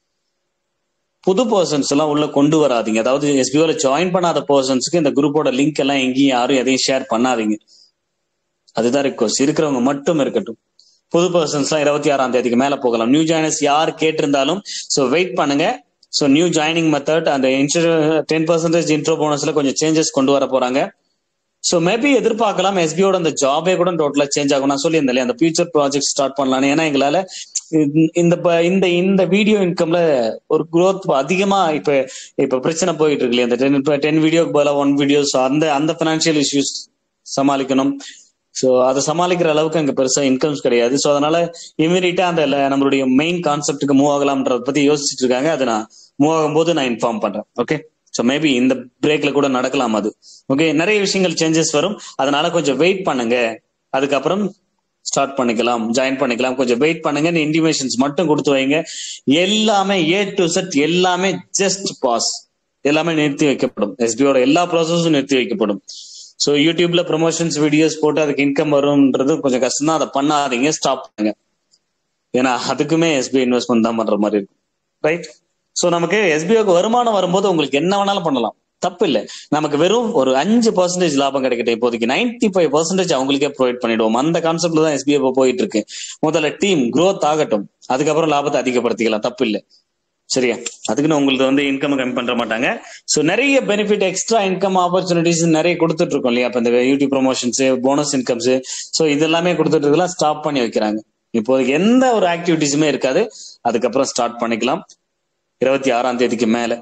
A: புது பர்சன்ஸ் எல்லாம் உள்ள கொண்டு வராதீங்க அதாவது எஸ்பிஓல ஜாயின் பண்ணாத பர்சன்ஸ்க்கு இந்த குரூப்போட லிங்க் எல்லாம் எங்கேயும் யாரும் எதையும் ஷேர் பண்ணாதீங்க அதுதான் ரிக்வஸ்ட் இருக்கிறவங்க மட்டும் இருக்கட்டும் புது பர்சன்ஸ் எல்லாம் இருபத்தி ஆறாம் தேதிக்கு மேல போகலாம் நியூ ஜாயினர்ஸ் யார் கேட்டிருந்தாலும் ஸோ வெயிட் பண்ணுங்க ஸோ நியூ ஜாயினிங் மெத்தட் அந்த டென் பர்சன்டேஜ் இன்ட்ரோ போனஸ்ல கொஞ்சம் சேஞ்சஸ் கொண்டு வர போறாங்க ஸோ மேபி எதிர்பார்க்கலாம் எஸ்பியோட அந்த ஜாபே கூட டோட்டலா சேஞ்ச் ஆகும் நான் சொல்லியிருந்தேன் இல்லையா, அந்த ஃபியூச்சர் ப்ராஜெக்ட் ஸ்டார்ட் பண்ணலாம்னு ஏன்னா எங்களால இந்த- இந்த ப- இந்த இந்த வீடியோ இன்கம்ல ஒரு growth அதிகமா இப்ப இப்ப பிரச்சனை போயிட்டு இருக்கு இல்லையா அந்த டென் டென் வீடியோக்கு பதிலாக ஒன் வீடியோஸ் அந்த அந்த பினான்சியல் இஷ்யூஸ் சமாளிக்கணும் ஸோ அதை சமாளிக்கிற அளவுக்கு அங்க பெருசா இன்கம்ஸ் கிடையாது ஸோ அதனால இமீடியட்டா அந்த ல- நம்மளுடைய மெயின் கான்செப்ட்டுக்கு மூவ் ஆகலாம்ன்றத பத்தி யோசிச்சுட்டு இருக்காங்க அதை நான் மூவ் ஆகும்போது நான் இன்ஃபார்ம் பண்றேன் ஓகே ஸோ மேபி இந்த பிரேக்ல கூட நடக்கலாம் அது ஓகே நிறைய விஷயங்கள் சேஞ்சஸ் வரும் அதனால கொஞ்சம் வெயிட் பண்ணுங்க அதுக்கப்புறம் ஸ்டார்ட் பண்ணிக்கலாம் ஜாயின் பண்ணிக்கலாம் கொஞ்சம் வெயிட் பண்ணுங்க இன்டிமேஷன்ஸ் மட்டும் கொடுத்து வைங்க எல்லாமே ஏ டு செட் எல்லாமே ஜஸ்ட் பாஸ் எல்லாமே நிறுத்தி வைக்கப்படும் எஸ்பியோட எல்லா ப்ராசஸும் நிறுத்தி வைக்கப்படும் ஸோ யூடியூப்ல ப்ரொமோஷன்ஸ் வீடியோஸ் போட்டு அதுக்கு இன்கம் வரும்ன்றது கொஞ்சம் கஷ்டம் தான் அதை பண்ணாதீங்க ஸ்டாப் பண்ணுங்க ஏன்னா அதுக்குமே எஸ்பிஐ இன்வெஸ்ட்மெண்ட் தான் பண்ற மாதிரி இருக்கும் ரைட் ஸோ நமக்கு எஸ்பிஐக்கு வருமானம் வரும்போது உங்களுக்கு என்ன வேணாலும் பண்ணலாம் தப்பு இல்லை நமக்கு வெறும் ஒரு அஞ்சு பர்சன்டேஜ் லாபம் கிடைக்கட்டும் இப்போதைக்கு நைன்டி ஃபைவ் பர்சன்டேஜ் அவங்களுக்கே ப்ரொவைட் பண்ணிடுவோம் அந்த கான்செப்ட்ல தான் எஸ்பிஐ இப்போ போயிட்டு இருக்கு முதல்ல டீம் growth ஆகட்டும் அதுக்கப்புறம் லாபத்தை அதிகப்படுத்திக்கலாம் தப்பு இல்லை சரியா அதுக்குன்னு உங்களுக்கு வந்து இன்கம் கம்மி பண்ற மாட்டாங்க ஸோ நிறைய பெனிஃபிட் எக்ஸ்ட்ரா இன்கம் ஆப்பர்ச்சுனிட்டிஸ் நிறைய கொடுத்துட்டு இருக்கோம் இல்லையா இப்ப இந்த YouTube promotions bonus incomes so இதெல்லாமே கொடுத்துட்டு இருக்கலாம் ஸ்டாப் பண்ணி வைக்கிறாங்க இப்போதைக்கு எந்த ஒரு ஆக்டிவிட்டிஸுமே இருக்காது அதுக்கப்புறம் ஸ்டார்ட் பண்ணிக்கலாம் இருபத்தி ஆறாம் தேதிக்கு மேல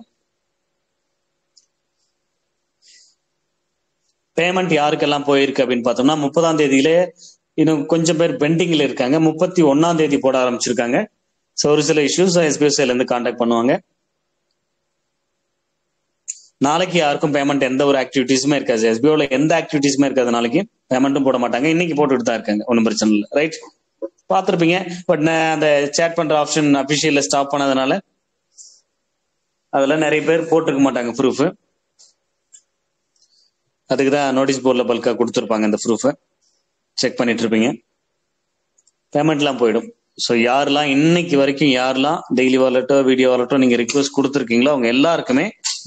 A: பேமெண்ட் யாருக்கெல்லாம் போயிருக்கு அப்படின்னு பார்த்தோம்னா முப்பதாம் தேதியிலே இன்னும் கொஞ்சம் பேர் பெண்டிங்ல இருக்காங்க முப்பத்தி ஒன்னாம் தேதி போட ஆரம்பிச்சிருக்காங்க ஸோ ஒரு சில இஷ்யூஸ் எஸ்பிஎஸ்ஐல இருந்து கான்டாக்ட் பண்ணுவாங்க நாளைக்கு யாருக்கும் பேமெண்ட் எந்த ஒரு ஆக்டிவிட்டிஸுமே இருக்காது எஸ்பிஓல எந்த ஆக்டிவிட்டிஸுமே இருக்காது நாளைக்கு பேமெண்ட்டும் போட மாட்டாங்க இன்னைக்கு போட்டுட்டு தான் இருக்காங்க ஒன்றும் பிரச்சனை இல்லை ரைட் பார்த்துருப்பீங்க பட் நான் அந்த சேட் பண்ற ஆப்ஷன் அபிஷியல்ல ஸ்டாப் பண்ணதுனால அதெல்லாம் நிறைய பேர் போட்டிருக்க மாட்டாங்க ப்ரூஃப் அதுக்கு தான் நோட்டீஸ் போர்டில் பல்கா கொடுத்துருப்பாங்க இந்த ப்ரூஃபை செக் பண்ணிட்டு இருப்பீங்க பேமெண்ட்லாம் போயிடும் ஸோ யாரெல்லாம் இன்னைக்கு வரைக்கும் யாரெல்லாம் டெய்லி வாலெட்டோ வீடியோ வாலெட்டோ நீங்க ரிக்வஸ்ட் கொடுத்துருக்கீங்களோ அவங்க எல்லாருக்குமே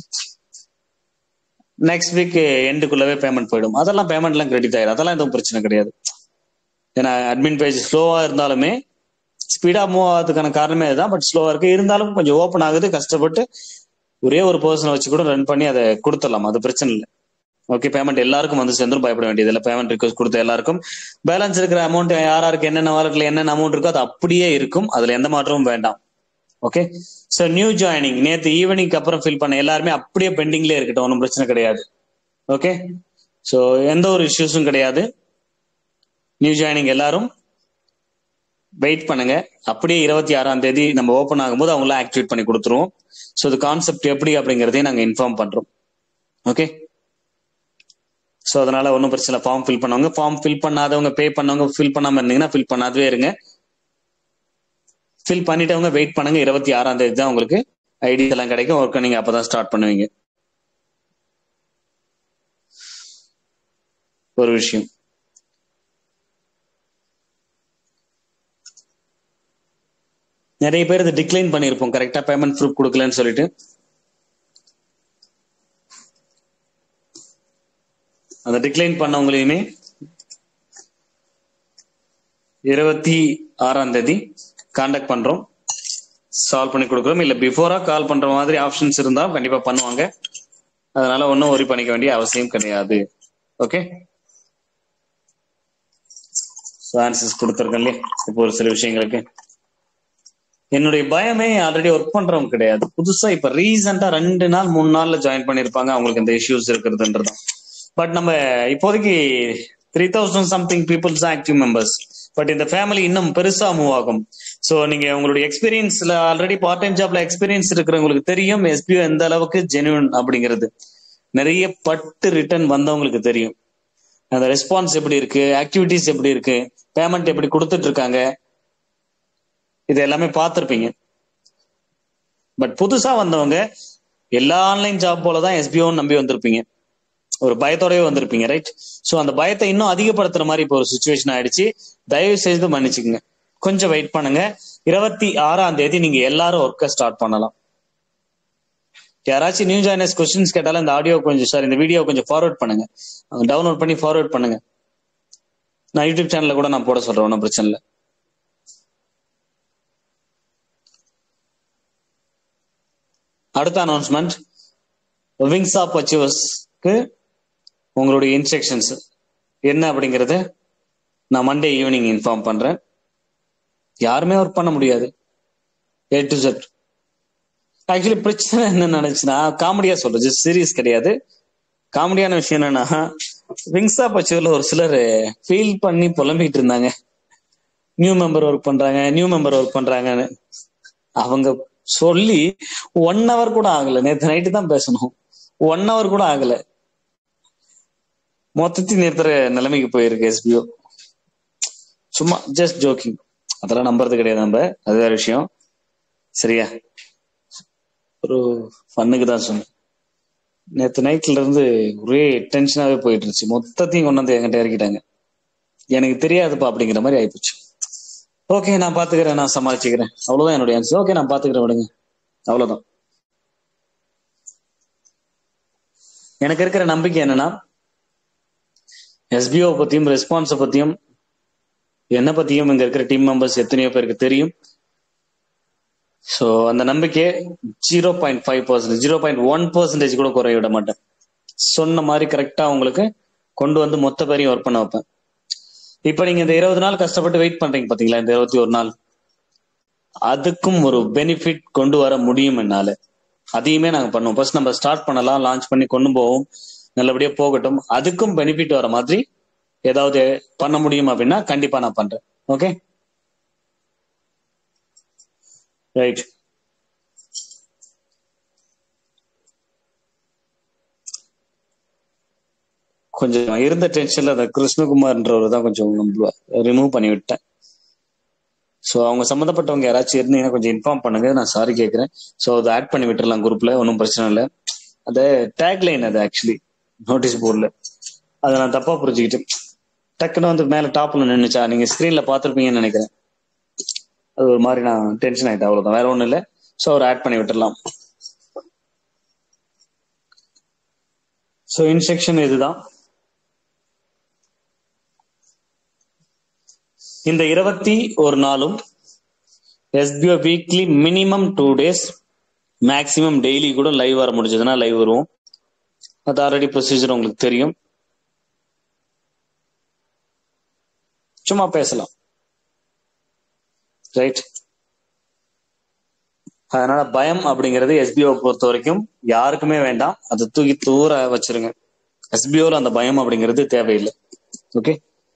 A: நெக்ஸ்ட் வீக் எண்டுக்குள்ளவே பேமெண்ட் போயிடும் அதெல்லாம் பேமெண்ட்லாம் கிரெடிட் ஆயிடும் அதெல்லாம் எதுவும் பிரச்சனை கிடையாது ஏன்னா அட்மின் பேஜ் ஸ்லோவா இருந்தாலுமே ஸ்பீடா மூவ் ஆகிறதுக்கான காரணமே அதுதான் பட் ஸ்லோவா இருக்கு இருந்தாலும் கொஞ்சம் ஓப்பன் ஆகுது கஷ்டப்பட்டு ஒரே ஒரு பர்சனை வச்சு கூட ரன் பண்ணி அதை கொடுத்துடலாம் அது பிரச்சனை இல்லை ஓகே பேமெண்ட் எல்லாருக்கும் வந்து சேர்ந்துரும் பயப்பட வேண்டியது இல்லை பேமெண்ட் ரிக்வஸ்ட் கொடுத்த எல்லாருக்கும் பேலன்ஸ் இருக்கிற அமௌண்ட் யார் யாருக்கு என்னென்ன வாலெட்ல என்னென்ன அமௌண்ட் இருக்கோ அது அப்படியே இருக்கும் அதுல எந்த மாற்றமும் வேண்டாம் ஓகே ஸோ நியூ ஜாயினிங் நேற்று ஈவினிங்க்கு அப்புறம் ஃபில் பண்ண எல்லாருமே அப்படியே பெண்டிங்லேயே இருக்கட்டும் ஒன்றும் பிரச்சனை கிடையாது ஓகே ஸோ எந்த ஒரு இஷ்யூஸும் கிடையாது நியூ ஜாயினிங் எல்லாரும் வெயிட் பண்ணுங்க அப்படியே இருபத்தி ஆறாம் தேதி நம்ம ஓப்பன் ஆகும்போது அவங்களாம் ஆக்டிவேட் பண்ணி கொடுத்துருவோம் ஸோ இது கான்செப்ட் எப்படி அப்படிங்கிறதையும் நாங்கள் இன்ஃபார்ம் பண்றோம் ஓகே ஸோ அதனால ஒன்றும் பிரச்சனை ஃபார்ம் ஃபில் பண்ணவங்க ஃபார்ம் ஃபில் பண்ணாதவங்க பே பண்ணவங்க ஃபில் பண்ணாம இருந்தீங்கன்னா ஃபில் பண்ணாதவே இருங்க ஃபில் பண்ணிட்டவங்க வெயிட் பண்ணுங்க இருபத்தி ஆறாம் தேதி தான் உங்களுக்கு ஐடி எல்லாம் கிடைக்கும் ஒர்க்கை நீங்க அப்பதான் ஸ்டார்ட் பண்ணுவீங்க ஒரு விஷயம் நிறைய பேர் இதை டிக்ளைன் பண்ணியிருப்போம் கரெக்டா பேமெண்ட் ப்ரூஃப் கொடுக்கலன்னு சொல்லிட்டு அந்த டிக்ளைன் பண்ணவங்களையுமே இருபத்தி ஆறாம் தேதி காண்டாக்ட் பண்றோம் சால்வ் பண்ணி கொடுக்குறோம் இல்ல பிஃபோரா கால் பண்ற மாதிரி ஆப்ஷன்ஸ் இருந்தா கண்டிப்பா பண்ணுவாங்க அதனால ஒன்றும் ஒரி பண்ணிக்க வேண்டிய அவசியம் கிடையாது ஓகே ஆன்சர்ஸ் கொடுத்துருக்கேன் இல்லையா இப்போ ஒரு சில விஷயங்களுக்கு என்னுடைய பயமே ஆல்ரெடி ஒர்க் பண்றவங்க கிடையாது புதுசா இப்ப ரீசெண்டா ரெண்டு நாள் மூணு நாள்ல ஜாயின் பண்ணிருப்பாங்க அவங்களுக்கு இந்த இஷ்யூஸ் இருக்கிறதுன்றதும் பட் நம்ம இப்போதைக்கு three thousand something peoples active members but இந்த ஃபேமிலி இன்னும் பெருசா மூவ் ஆகும் சோ நீங்க உங்களுடைய எக்ஸ்பீரியன்ஸ்ல ஆல்ரெடி பார்ட் டைம் ஜாப்ல எக்ஸ்பீரியன்ஸ் இருக்கிறவங்களுக்கு தெரியும் எஸ்பிஓ எந்த அளவுக்கு ஜெனுவன் அப்படிங்கிறது நிறைய பட்டு ரிட்டர்ன் வந்தவங்களுக்கு தெரியும் அந்த ரெஸ்பான்ஸ் எப்படி இருக்கு ஆக்டிவிட்டிஸ் எப்படி இருக்கு பேமெண்ட் எப்படி கொடுத்துட்டு இருக்காங்க இது எல்லாமே பார்த்துருப்பீங்க பட் புதுசா வந்தவங்க எல்லா ஆன்லைன் ஜாப் போலதான் எஸ்பிஓ நம்பி வந்திருப்பீங்க ஒரு பயத்தோடவே வந்திருப்பீங்க ரைட் சோ அந்த பயத்தை இன்னும் அதிகப்படுத்துற மாதிரி இப்போ ஒரு சுச்சுவேஷன் ஆயிடுச்சு தயவு செய்து மன்னிச்சுக்கோங்க கொஞ்சம் வெயிட் பண்ணுங்க இருபத்தி ஆறாம் தேதி நீங்க எல்லாரும் ஒர்க்கை ஸ்டார்ட் பண்ணலாம் யாராச்சும் நியூ ஜாயினர்ஸ் கொஸ்டின்ஸ் கேட்டாலும் இந்த ஆடியோ கொஞ்சம் சார் இந்த வீடியோ கொஞ்சம் ஃபார்வர்ட் பண்ணுங்க டவுன்லோட் பண்ணி ஃபார்வர்ட் பண்ணுங்க நான் யூடியூப் சேனல்ல கூட நான் போட சொல்றேன் ஒன்றும் பிரச்சனை இல்லை அடுத்த அனௌன்ஸ்மெண்ட் விங்ஸ் ஆஃப் அச்சீவர்ஸ்க்கு உங்களுடைய இன்ஸ்ட்ரக்ஷன்ஸ் என்ன அப்படிங்கறது நான் மண்டே ஈவினிங் இன்ஃபார்ம் பண்றேன் யாருமே ஒர்க் பண்ண முடியாது ஏ டு செட் ஆக்சுவலி பிரச்சனை என்ன நினைச்சுன்னா காமெடியா சொல்றது சீரியஸ் கிடையாது காமெடியான விஷயம் என்னன்னா விங்ஸ் ஆஃப் அச்சீவர்ல ஒரு சிலர் ஃபீல் பண்ணி புலம்பிட்டு இருந்தாங்க நியூ மெம்பர் ஒர்க் பண்றாங்க நியூ மெம்பர் ஒர்க் பண்றாங்கன்னு அவங்க சொல்லி ஒன் ஹவர் கூட ஆகல நேத்து நைட்டு தான் பேசணும் ஒன் ஹவர் கூட ஆகல மொத்தத்தையும் நிறுத்துற நிலைமைக்கு போயிருக்கு எஸ்பிஓ சும்மா ஜஸ்ட் ஜோக்கிங் அதெல்லாம் நம்புறது கிடையாது நம்ம அது வேற விஷயம் சரியா ஒரு ஃபன்னுக்கு தான் சொன்னேன் நேத்து நைட்ல இருந்து ஒரே டென்ஷனாவே போயிட்டு இருந்துச்சு மொத்தத்தையும் கொண்டு வந்து என்கிட்ட இறக்கிட்டாங்க எனக்கு தெரியாதுப்பா அப்படிங்கிற மாதிரி ஆயிப்போச்சு ஓகே நான் பாத்துக்கிறேன் நான் சமாளிச்சுக்கிறேன் அவ்வளவுதான் என்னுடைய ஆன்சர் ஓகே நான் பாத்துக்கிறேன் விடுங்க அவ்வளவுதான் எனக்கு இருக்கிற நம்பிக்கை என்னன்னா எஸ்பிஓ பத்தியும் ரெஸ்பான்ஸை பத்தியும் என்ன பத்தியும் இங்க இருக்கிற டீம் மெம்பர்ஸ் எத்தனையோ பேருக்கு தெரியும் ஸோ அந்த நம்பிக்கை zero point five percentage zero point one percentage கூட குறைய விட மாட்டேன் சொன்ன மாதிரி கரெக்டா உங்களுக்கு கொண்டு வந்து மொத்த பேரையும் ஒர்க் பண்ண வைப்பேன் இப்ப நீங்க இந்த இருபது நாள் கஷ்டப்பட்டு வெயிட் பண்றீங்க பாத்தீங்களா இந்த இருபத்தி ஒரு நாள் அதுக்கும் ஒரு பெனிஃபிட் கொண்டு வர முடியும் என்னால அதையுமே நாங்க பண்ணுவோம் ஃபர்ஸ்ட் நம்ம ஸ்டார்ட் பண்ணலாம் லான்ச் பண்ணி கொண்டு போவோம் நல்லபடியா போகட்டும் அதுக்கும் பெனிஃபிட் வர மாதிரி ஏதாவது பண்ண முடியும் அப்படின்னா கண்டிப்பா நான் பண்றேன் ஓகே ரைட் கொஞ்சம் இருந்த டென்ஷன்ல அந்த கிருஷ்ணகுமார்ன்றவர் தான் கொஞ்சம் ரிமூவ் பண்ணி விட்டேன் ஸோ அவங்க சம்மந்தப்பட்டவங்க யாராச்சும் இருந்தீங்கன்னா கொஞ்சம் இன்ஃபார்ம் பண்ணுங்க நான் சாரி கேட்கறேன் ஸோ அதை ஆட் பண்ணி விட்டுறலாம் குரூப்ல ஒன்றும் பிரச்சனை இல்லை அது டேக் லைன் அது ஆக்சுவலி நோட்டீஸ் போர்டில் அதை நான் தப்பா புரிஞ்சுக்கிட்டேன் டக்குன்னு வந்து மேல டாப்ல நின்னுச்சா நீங்க ஸ்கிரீன்ல பாத்திருப்பீங்கன்னு நினைக்கிறேன் அது ஒரு மாதிரி நான் டென்ஷன் ஆயிட்டேன் அவ்வளவுதான் வேற ஒண்ணும் இல்லை ஸோ அவர் ஆட் பண்ணி விட்டுறலாம் ஸோ இன்ஸ்ட்ரக்ஷன் இதுதான் இந்த இருபத்தி ஒரு நாளும் SPO weekly minimum two days maximum daily கூட லைவ் வர முடிஞ்சதுன்னா லைவ் வருவோம் அது ஆல்ரெடி ப்ரொசீஜர் உங்களுக்கு தெரியும் சும்மா பேசலாம் ரைட் அதனால பயம் அப்படிங்கிறது எஸ்பிஓ பொறுத்த வரைக்கும் யாருக்குமே வேண்டாம் அதை தூக்கி தூர வச்சிருங்க எஸ்பிஓல அந்த பயம் அப்படிங்கிறது தேவையில்லை ஓகே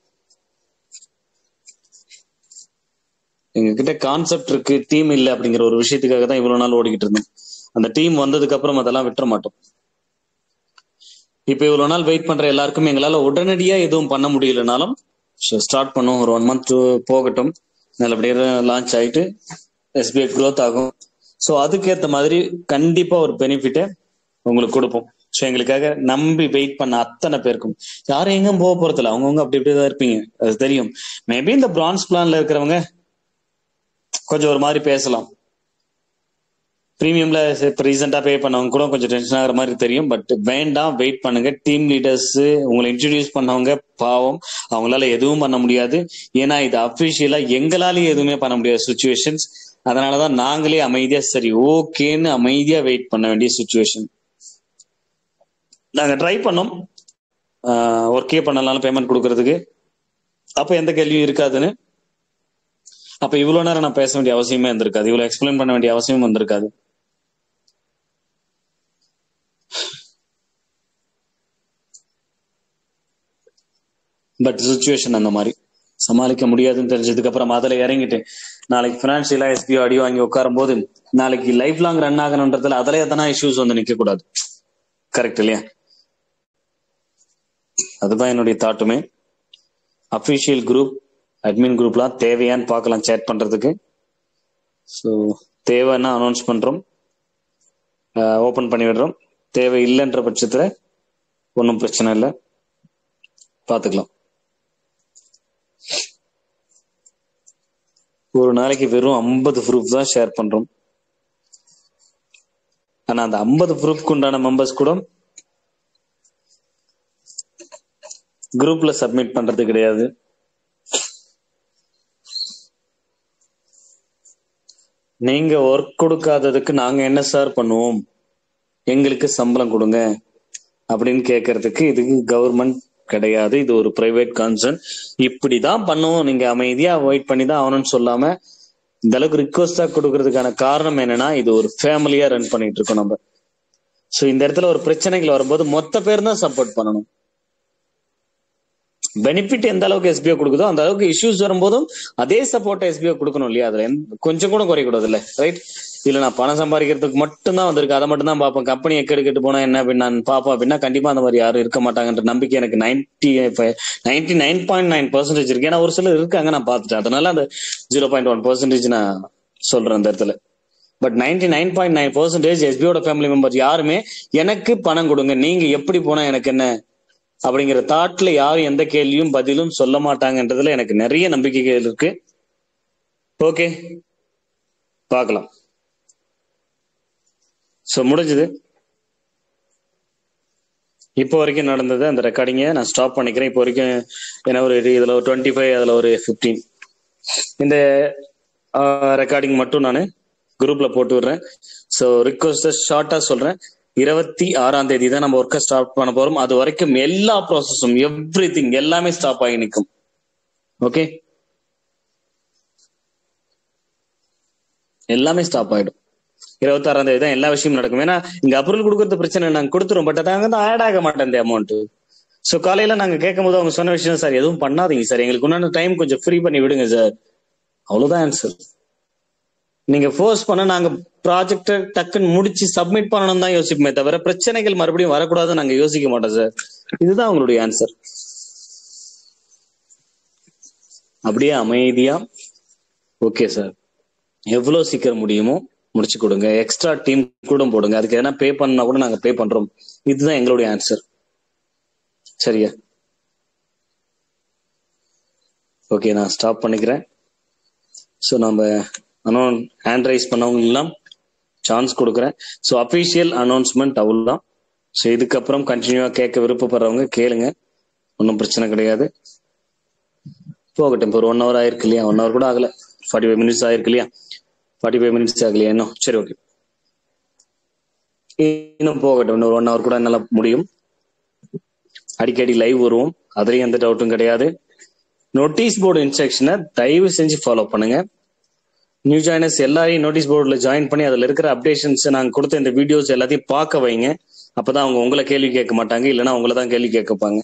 A: எங்ககிட்ட கான்செப்ட் இருக்கு டீம் இல்லை அப்படிங்கிற ஒரு விஷயத்துக்காக தான் இவ்வளவு நாள் ஓடிக்கிட்டு இருந்தோம் அந்த டீம் வந்ததுக்கு அப்புறம் அதெல்லாம் விட்டுற மாட்டோம் இப்ப இவ்வளவு நாள் வெயிட் பண்ற எல்லாருக்கும் எங்களால உடனடியா எதுவும் பண்ண முடியலனாலும் ஸ்டார்ட் பண்ணும் ஒரு ஒன் மந்த் போகட்டும் நல்லபடியாக லான்ச் ஆயிட்டு எஸ்பிஐ க்ரோத் ஆகும் ஸோ அதுக்கேற்ற மாதிரி கண்டிப்பா ஒரு பெனிஃபிட்டை உங்களுக்கு கொடுப்போம் ஸோ எங்களுக்காக நம்பி வெயிட் பண்ண அத்தனை பேருக்கும் யாரும் எங்கும் போக போறதில்ல அவங்கவுங்க அப்படி இப்படி தான் இருப்பீங்க அது தெரியும் மேபி இந்த பிரான்ஸ் பிளான்ல இருக்கிறவங்க கொஞ்சம் ஒரு மாதிரி பேசலாம் ப்ரீமியம்ல இப்போ ரீசெண்டா பே பண்ணவங்க கூட கொஞ்சம் டென்ஷன் ஆகிற மாதிரி தெரியும் பட் வேண்டாம் வெயிட் பண்ணுங்க டீம் லீடர்ஸ் உங்களை இன்ட்ரடியூஸ் பண்ணவங்க பாவம் அவங்களால எதுவும் பண்ண முடியாது ஏன்னா இது அபிஷியலா எங்களாலேயும் எதுவுமே பண்ண முடியாத சுச்சுவேஷன்ஸ் அதனாலதான் நாங்களே அமைதியா சரி ஓகேன்னு அமைதியா வெயிட் பண்ண வேண்டிய சுச்சுவேஷன் நாங்க ட்ரை பண்ணோம் ஒர்க்கே பண்ணலாம் பேமெண்ட் கொடுக்கறதுக்கு அப்ப எந்த கேள்வியும் இருக்காதுன்னு அப்ப இவ்வளவு நேரம் நான் பேச வேண்டிய அவசியமே இருந்திருக்காது இவ்வளவு எக்ஸ்பிளைன் பண்ண வேண்டிய அவசியமும் வந்திருக்காது பட் சுச்சுவேஷன் அந்த மாதிரி சமாளிக்க முடியாதுன்னு தெரிஞ்சதுக்கு அப்புறம் அதுல இறங்கிட்டு நாளைக்கு பினான்சியலா எஸ்பிஓ அடி வாங்கி உட்காரும் போது நாளைக்கு லைஃப் லாங் ரன் ஆகணுன்றதுல அதுல எதனா இஷ்யூஸ் வந்து நிக்க கூடாது கரெக்ட் இல்லையா அதுதான் என்னுடைய தாட்டுமே அபிஷியல் குரூப் அட்மின் குரூப்லாம் தேவையான்னு பார்க்கலாம் சேட் பண்றதுக்கு ஸோ தேவைன்னா அனௌன்ஸ் பண்றோம் ஓபன் பண்ணி விடுறோம் தேவை இல்லைன்ற பட்சத்துல ஒன்றும் பிரச்சனை இல்லை பார்த்துக்கலாம் ஒரு நாளைக்கு வெறும் ஐம்பது ப்ரூஃப் தான் ஷேர் பண்றோம் ஆனா அந்த ஐம்பது ப்ரூஃப்க்கு உண்டான மெம்பர்ஸ் கூட குரூப்ல சப்மிட் பண்றது கிடையாது நீங்க ஒர்க் கொடுக்காததுக்கு நாங்க என்ன சார் பண்ணுவோம் எங்களுக்கு சம்பளம் கொடுங்க அப்படின்னு கேட்கறதுக்கு இதுக்கு கவர்மெண்ட் கிடையாது இது ஒரு பிரைவேட் கான்சர்ன் இப்படிதான் பண்ணுவோம் நீங்க அமைதியா வெயிட் பண்ணி தான் ஆகணும்னு சொல்லாம இந்த அளவுக்கு ரிக்வஸ்டா கொடுக்கறதுக்கான காரணம் என்னன்னா இது ஒரு ஃபேமிலியா ரன் பண்ணிட்டு இருக்கோம் நம்ம சோ இந்த இடத்துல ஒரு பிரச்சனைகள் வரும்போது மொத்த பேர் தான் சப்போர்ட் பண்ணணும் பெனிஃபிட் எந்த அளவுக்கு எஸ்பிஓ கொடுக்குதோ அந்த அளவுக்கு இஷ்யூஸ் வரும்போதும் அதே சப்போர்ட் எஸ்பிஓ கொடுக்கணும் இல்லையா அதுல எந்த- கொஞ்சம் கூட குறைக்கூடாது இல்ல ரைட் இல்ல நான் பணம் சம்பாதிக்கிறதுக்கு மட்டும் தான் வந்திருக்கு அதை மட்டும் தான் பார்ப்பேன் கம்பெனி எக்கெடு கெட்டு போனா என்ன அப்படின்னு நான் பார்ப்பேன் அப்படின்னா கண்டிப்பா அந்த மாதிரி யாரும் இருக்க மாட்டாங்கன்ற நம்பிக்கை எனக்கு ninety ninety nine point nine percentage இருக்கு ஏன்னா ஒரு சிலர் இருக்காங்க நான் பார்த்துட்டேன் அதனால அந்த ஜீரோ பாயிண்ட் ஒன் பர்சன்டேஜ் நான் சொல்றேன் அந்த இடத்துல but ninety nine point nine percentage எஸ்பியோட ஃபேமிலி மெம்பர் யாருமே எனக்கு பணம் கொடுங்க நீங்க எப்படி போனா எனக்கு என்ன அப்படிங்கிற தாட்ல யாரும் எந்த கேள்வியும் பதிலும் சொல்ல மாட்டாங்கன்றதுல எனக்கு நிறைய நம்பிக்கைகள் இருக்கு ஓகே பார்க்கலாம் சோ முடிஞ்சது இப்போ வரைக்கும் நடந்தது அந்த ரெக்கார்டிங்கை நான் ஸ்டாப் பண்ணிக்கிறேன் இப்போ வரைக்கும் ஏன்னா ஒரு இதுல ஒரு டுவெண்ட்டி ஃபைவ் அதுல ஒரு ஃபிஃப்டீன் இந்த ரெக்கார்டிங் மட்டும் நான் குரூப்ல போட்டு விடுறேன் ஸோ ரிக்வஸ்ட் ஷார்ட்டா சொல்றேன் இருபத்தி ஆறாம் தேதி தான் நம்ம ஒர்க்கை ஸ்டார்ட் பண்ண போறோம் அது வரைக்கும் எல்லா ப்ராசஸும் எவ்ரி திங் எல்லாமே ஸ்டாப் ஆகி நிற்கும் ஓகே எல்லாமே ஸ்டாப் ஆயிடும் இருபத்தி ஆறாம் தேதி தான் எல்லா விஷயமும் நடக்கும் ஏன்னா இங்க அப்ரூவல் கொடுக்கறது பிரச்சனை இல்லை, நாங்க கொடுத்துருவோம் பட் அதாங்க தான் ஆட் ஆக மாட்டேன் இந்த அமௌண்ட் சோ காலையில நாங்க கேட்கும் போது அவங்க சொன்ன விஷயம் சார் எதுவும் பண்ணாதீங்க சார் எங்களுக்கு உண்டான டைம் கொஞ்சம் ஃப்ரீ பண்ணி விடுங்க சார் அவ்வளவுதான் ஆன்சர் நீங்க ஃபோர்ஸ் பண்ண நாங்க ப்ராஜெக்ட் டக்குன்னு முடிச்சு சப்மிட் பண்ணணும் தான் யோசிப்போமே தவிர பிரச்சனைகள் மறுபடியும் வரக்கூடாதுன்னு நாங்க யோசிக்க மாட்டோம் சார் இதுதான் உங்களுடைய ஆன்சர் அப்படியே அமைதியா ஓகே சார் எவ்வளவு சீக்கிரம் முடியுமோ முடிச்சு கொடுங்க எக்ஸ்ட்ரா டீம் கூட போடுங்க அதுக்கு எதனா பே பண்ணா கூட நாங்க பே பண்றோம் இதுதான் எங்களுடைய ஆன்சர் சரியா ஓகே நான் ஸ்டாப் பண்ணிக்கிறேன் ஸோ நம்ம அனௌன் ஹேண்ட் ரைஸ் பண்ணவங்கலாம் சான்ஸ் கொடுக்குறேன் ஸோ அஃபிஷியல் அனௌன்ஸ்மெண்ட் அவ்வளோதான் ஸோ இதுக்கப்புறம் கண்டினியூவா கேட்க விருப்பப்படுறவங்க கேளுங்க ஒன்றும் பிரச்சனை கிடையாது போகட்டும் இப்போ ஒரு ஒன் ஹவர் ஆயிருக்கு இல்லையா ஒன் ஹவர் கூட ஆகல ஃபார்ட்டி ஃபைவ் மினிட்ஸ் ஆயிருக்கு இல்லையா ஃபார்ட்டி ஃபைவ் மினிட்ஸ் ஆகலையா இன்னும் சரி ஓகே இன்னும் போகட்டும் இன்னும் ஒன் ஹவர் கூட என்னால முடியும் அடிக்கடி லைவ் வருவோம் அதுலயும் எந்த டவுட்டும் கிடையாது நோட்டீஸ் போர்டு இன்ஸ்ட்ரக்ஷனை தயவு செஞ்சு ஃபாலோ பண்ணுங்க நியூ ஜாயினர்ஸ் எல்லாரையும் நோட்டீஸ் போர்டில் ஜாயின் பண்ணி அதுல இருக்கிற அப்டேஷன்ஸ் நாங்க கொடுத்த இந்த வீடியோஸ் எல்லாத்தையும் பார்க்க வைங்க அப்பதான் அவங்க உங்களை கேள்வி கேட்க மாட்டாங்க இல்லைன்னா உங்களை தான் கேள்வி கேட்கப்பாங்க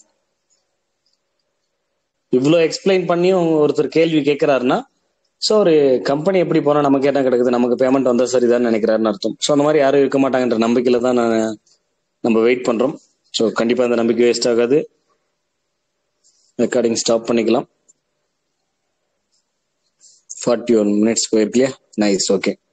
A: இவ்வளோ எக்ஸ்பிளைன் பண்ணியும் ஒருத்தர் கேள்வி கேட்கிறாருன்னா ஸோ ஒரு கம்பெனி எப்படி போனா நமக்கு என்ன கிடக்குது நமக்கு பேமெண்ட் வந்தா சரிதான் நினைக்கிறாருன்னு அர்த்தம் ஸோ அந்த மாதிரி யாரும் இருக்க மாட்டாங்கன்ற நம்பிக்கையில தான் நான் நம்ம வெயிட் பண்றோம் ஸோ கண்டிப்பா அந்த நம்பிக்கை வேஸ்ட் ஆகாது ரெக்கார்டிங் ஸ்டாப் பண்ணிக்கலாம் ஃபார்ட்டி ஒன் மினிட்ஸ் போயிருக்கு இல்லையா நைஸ் ஓகே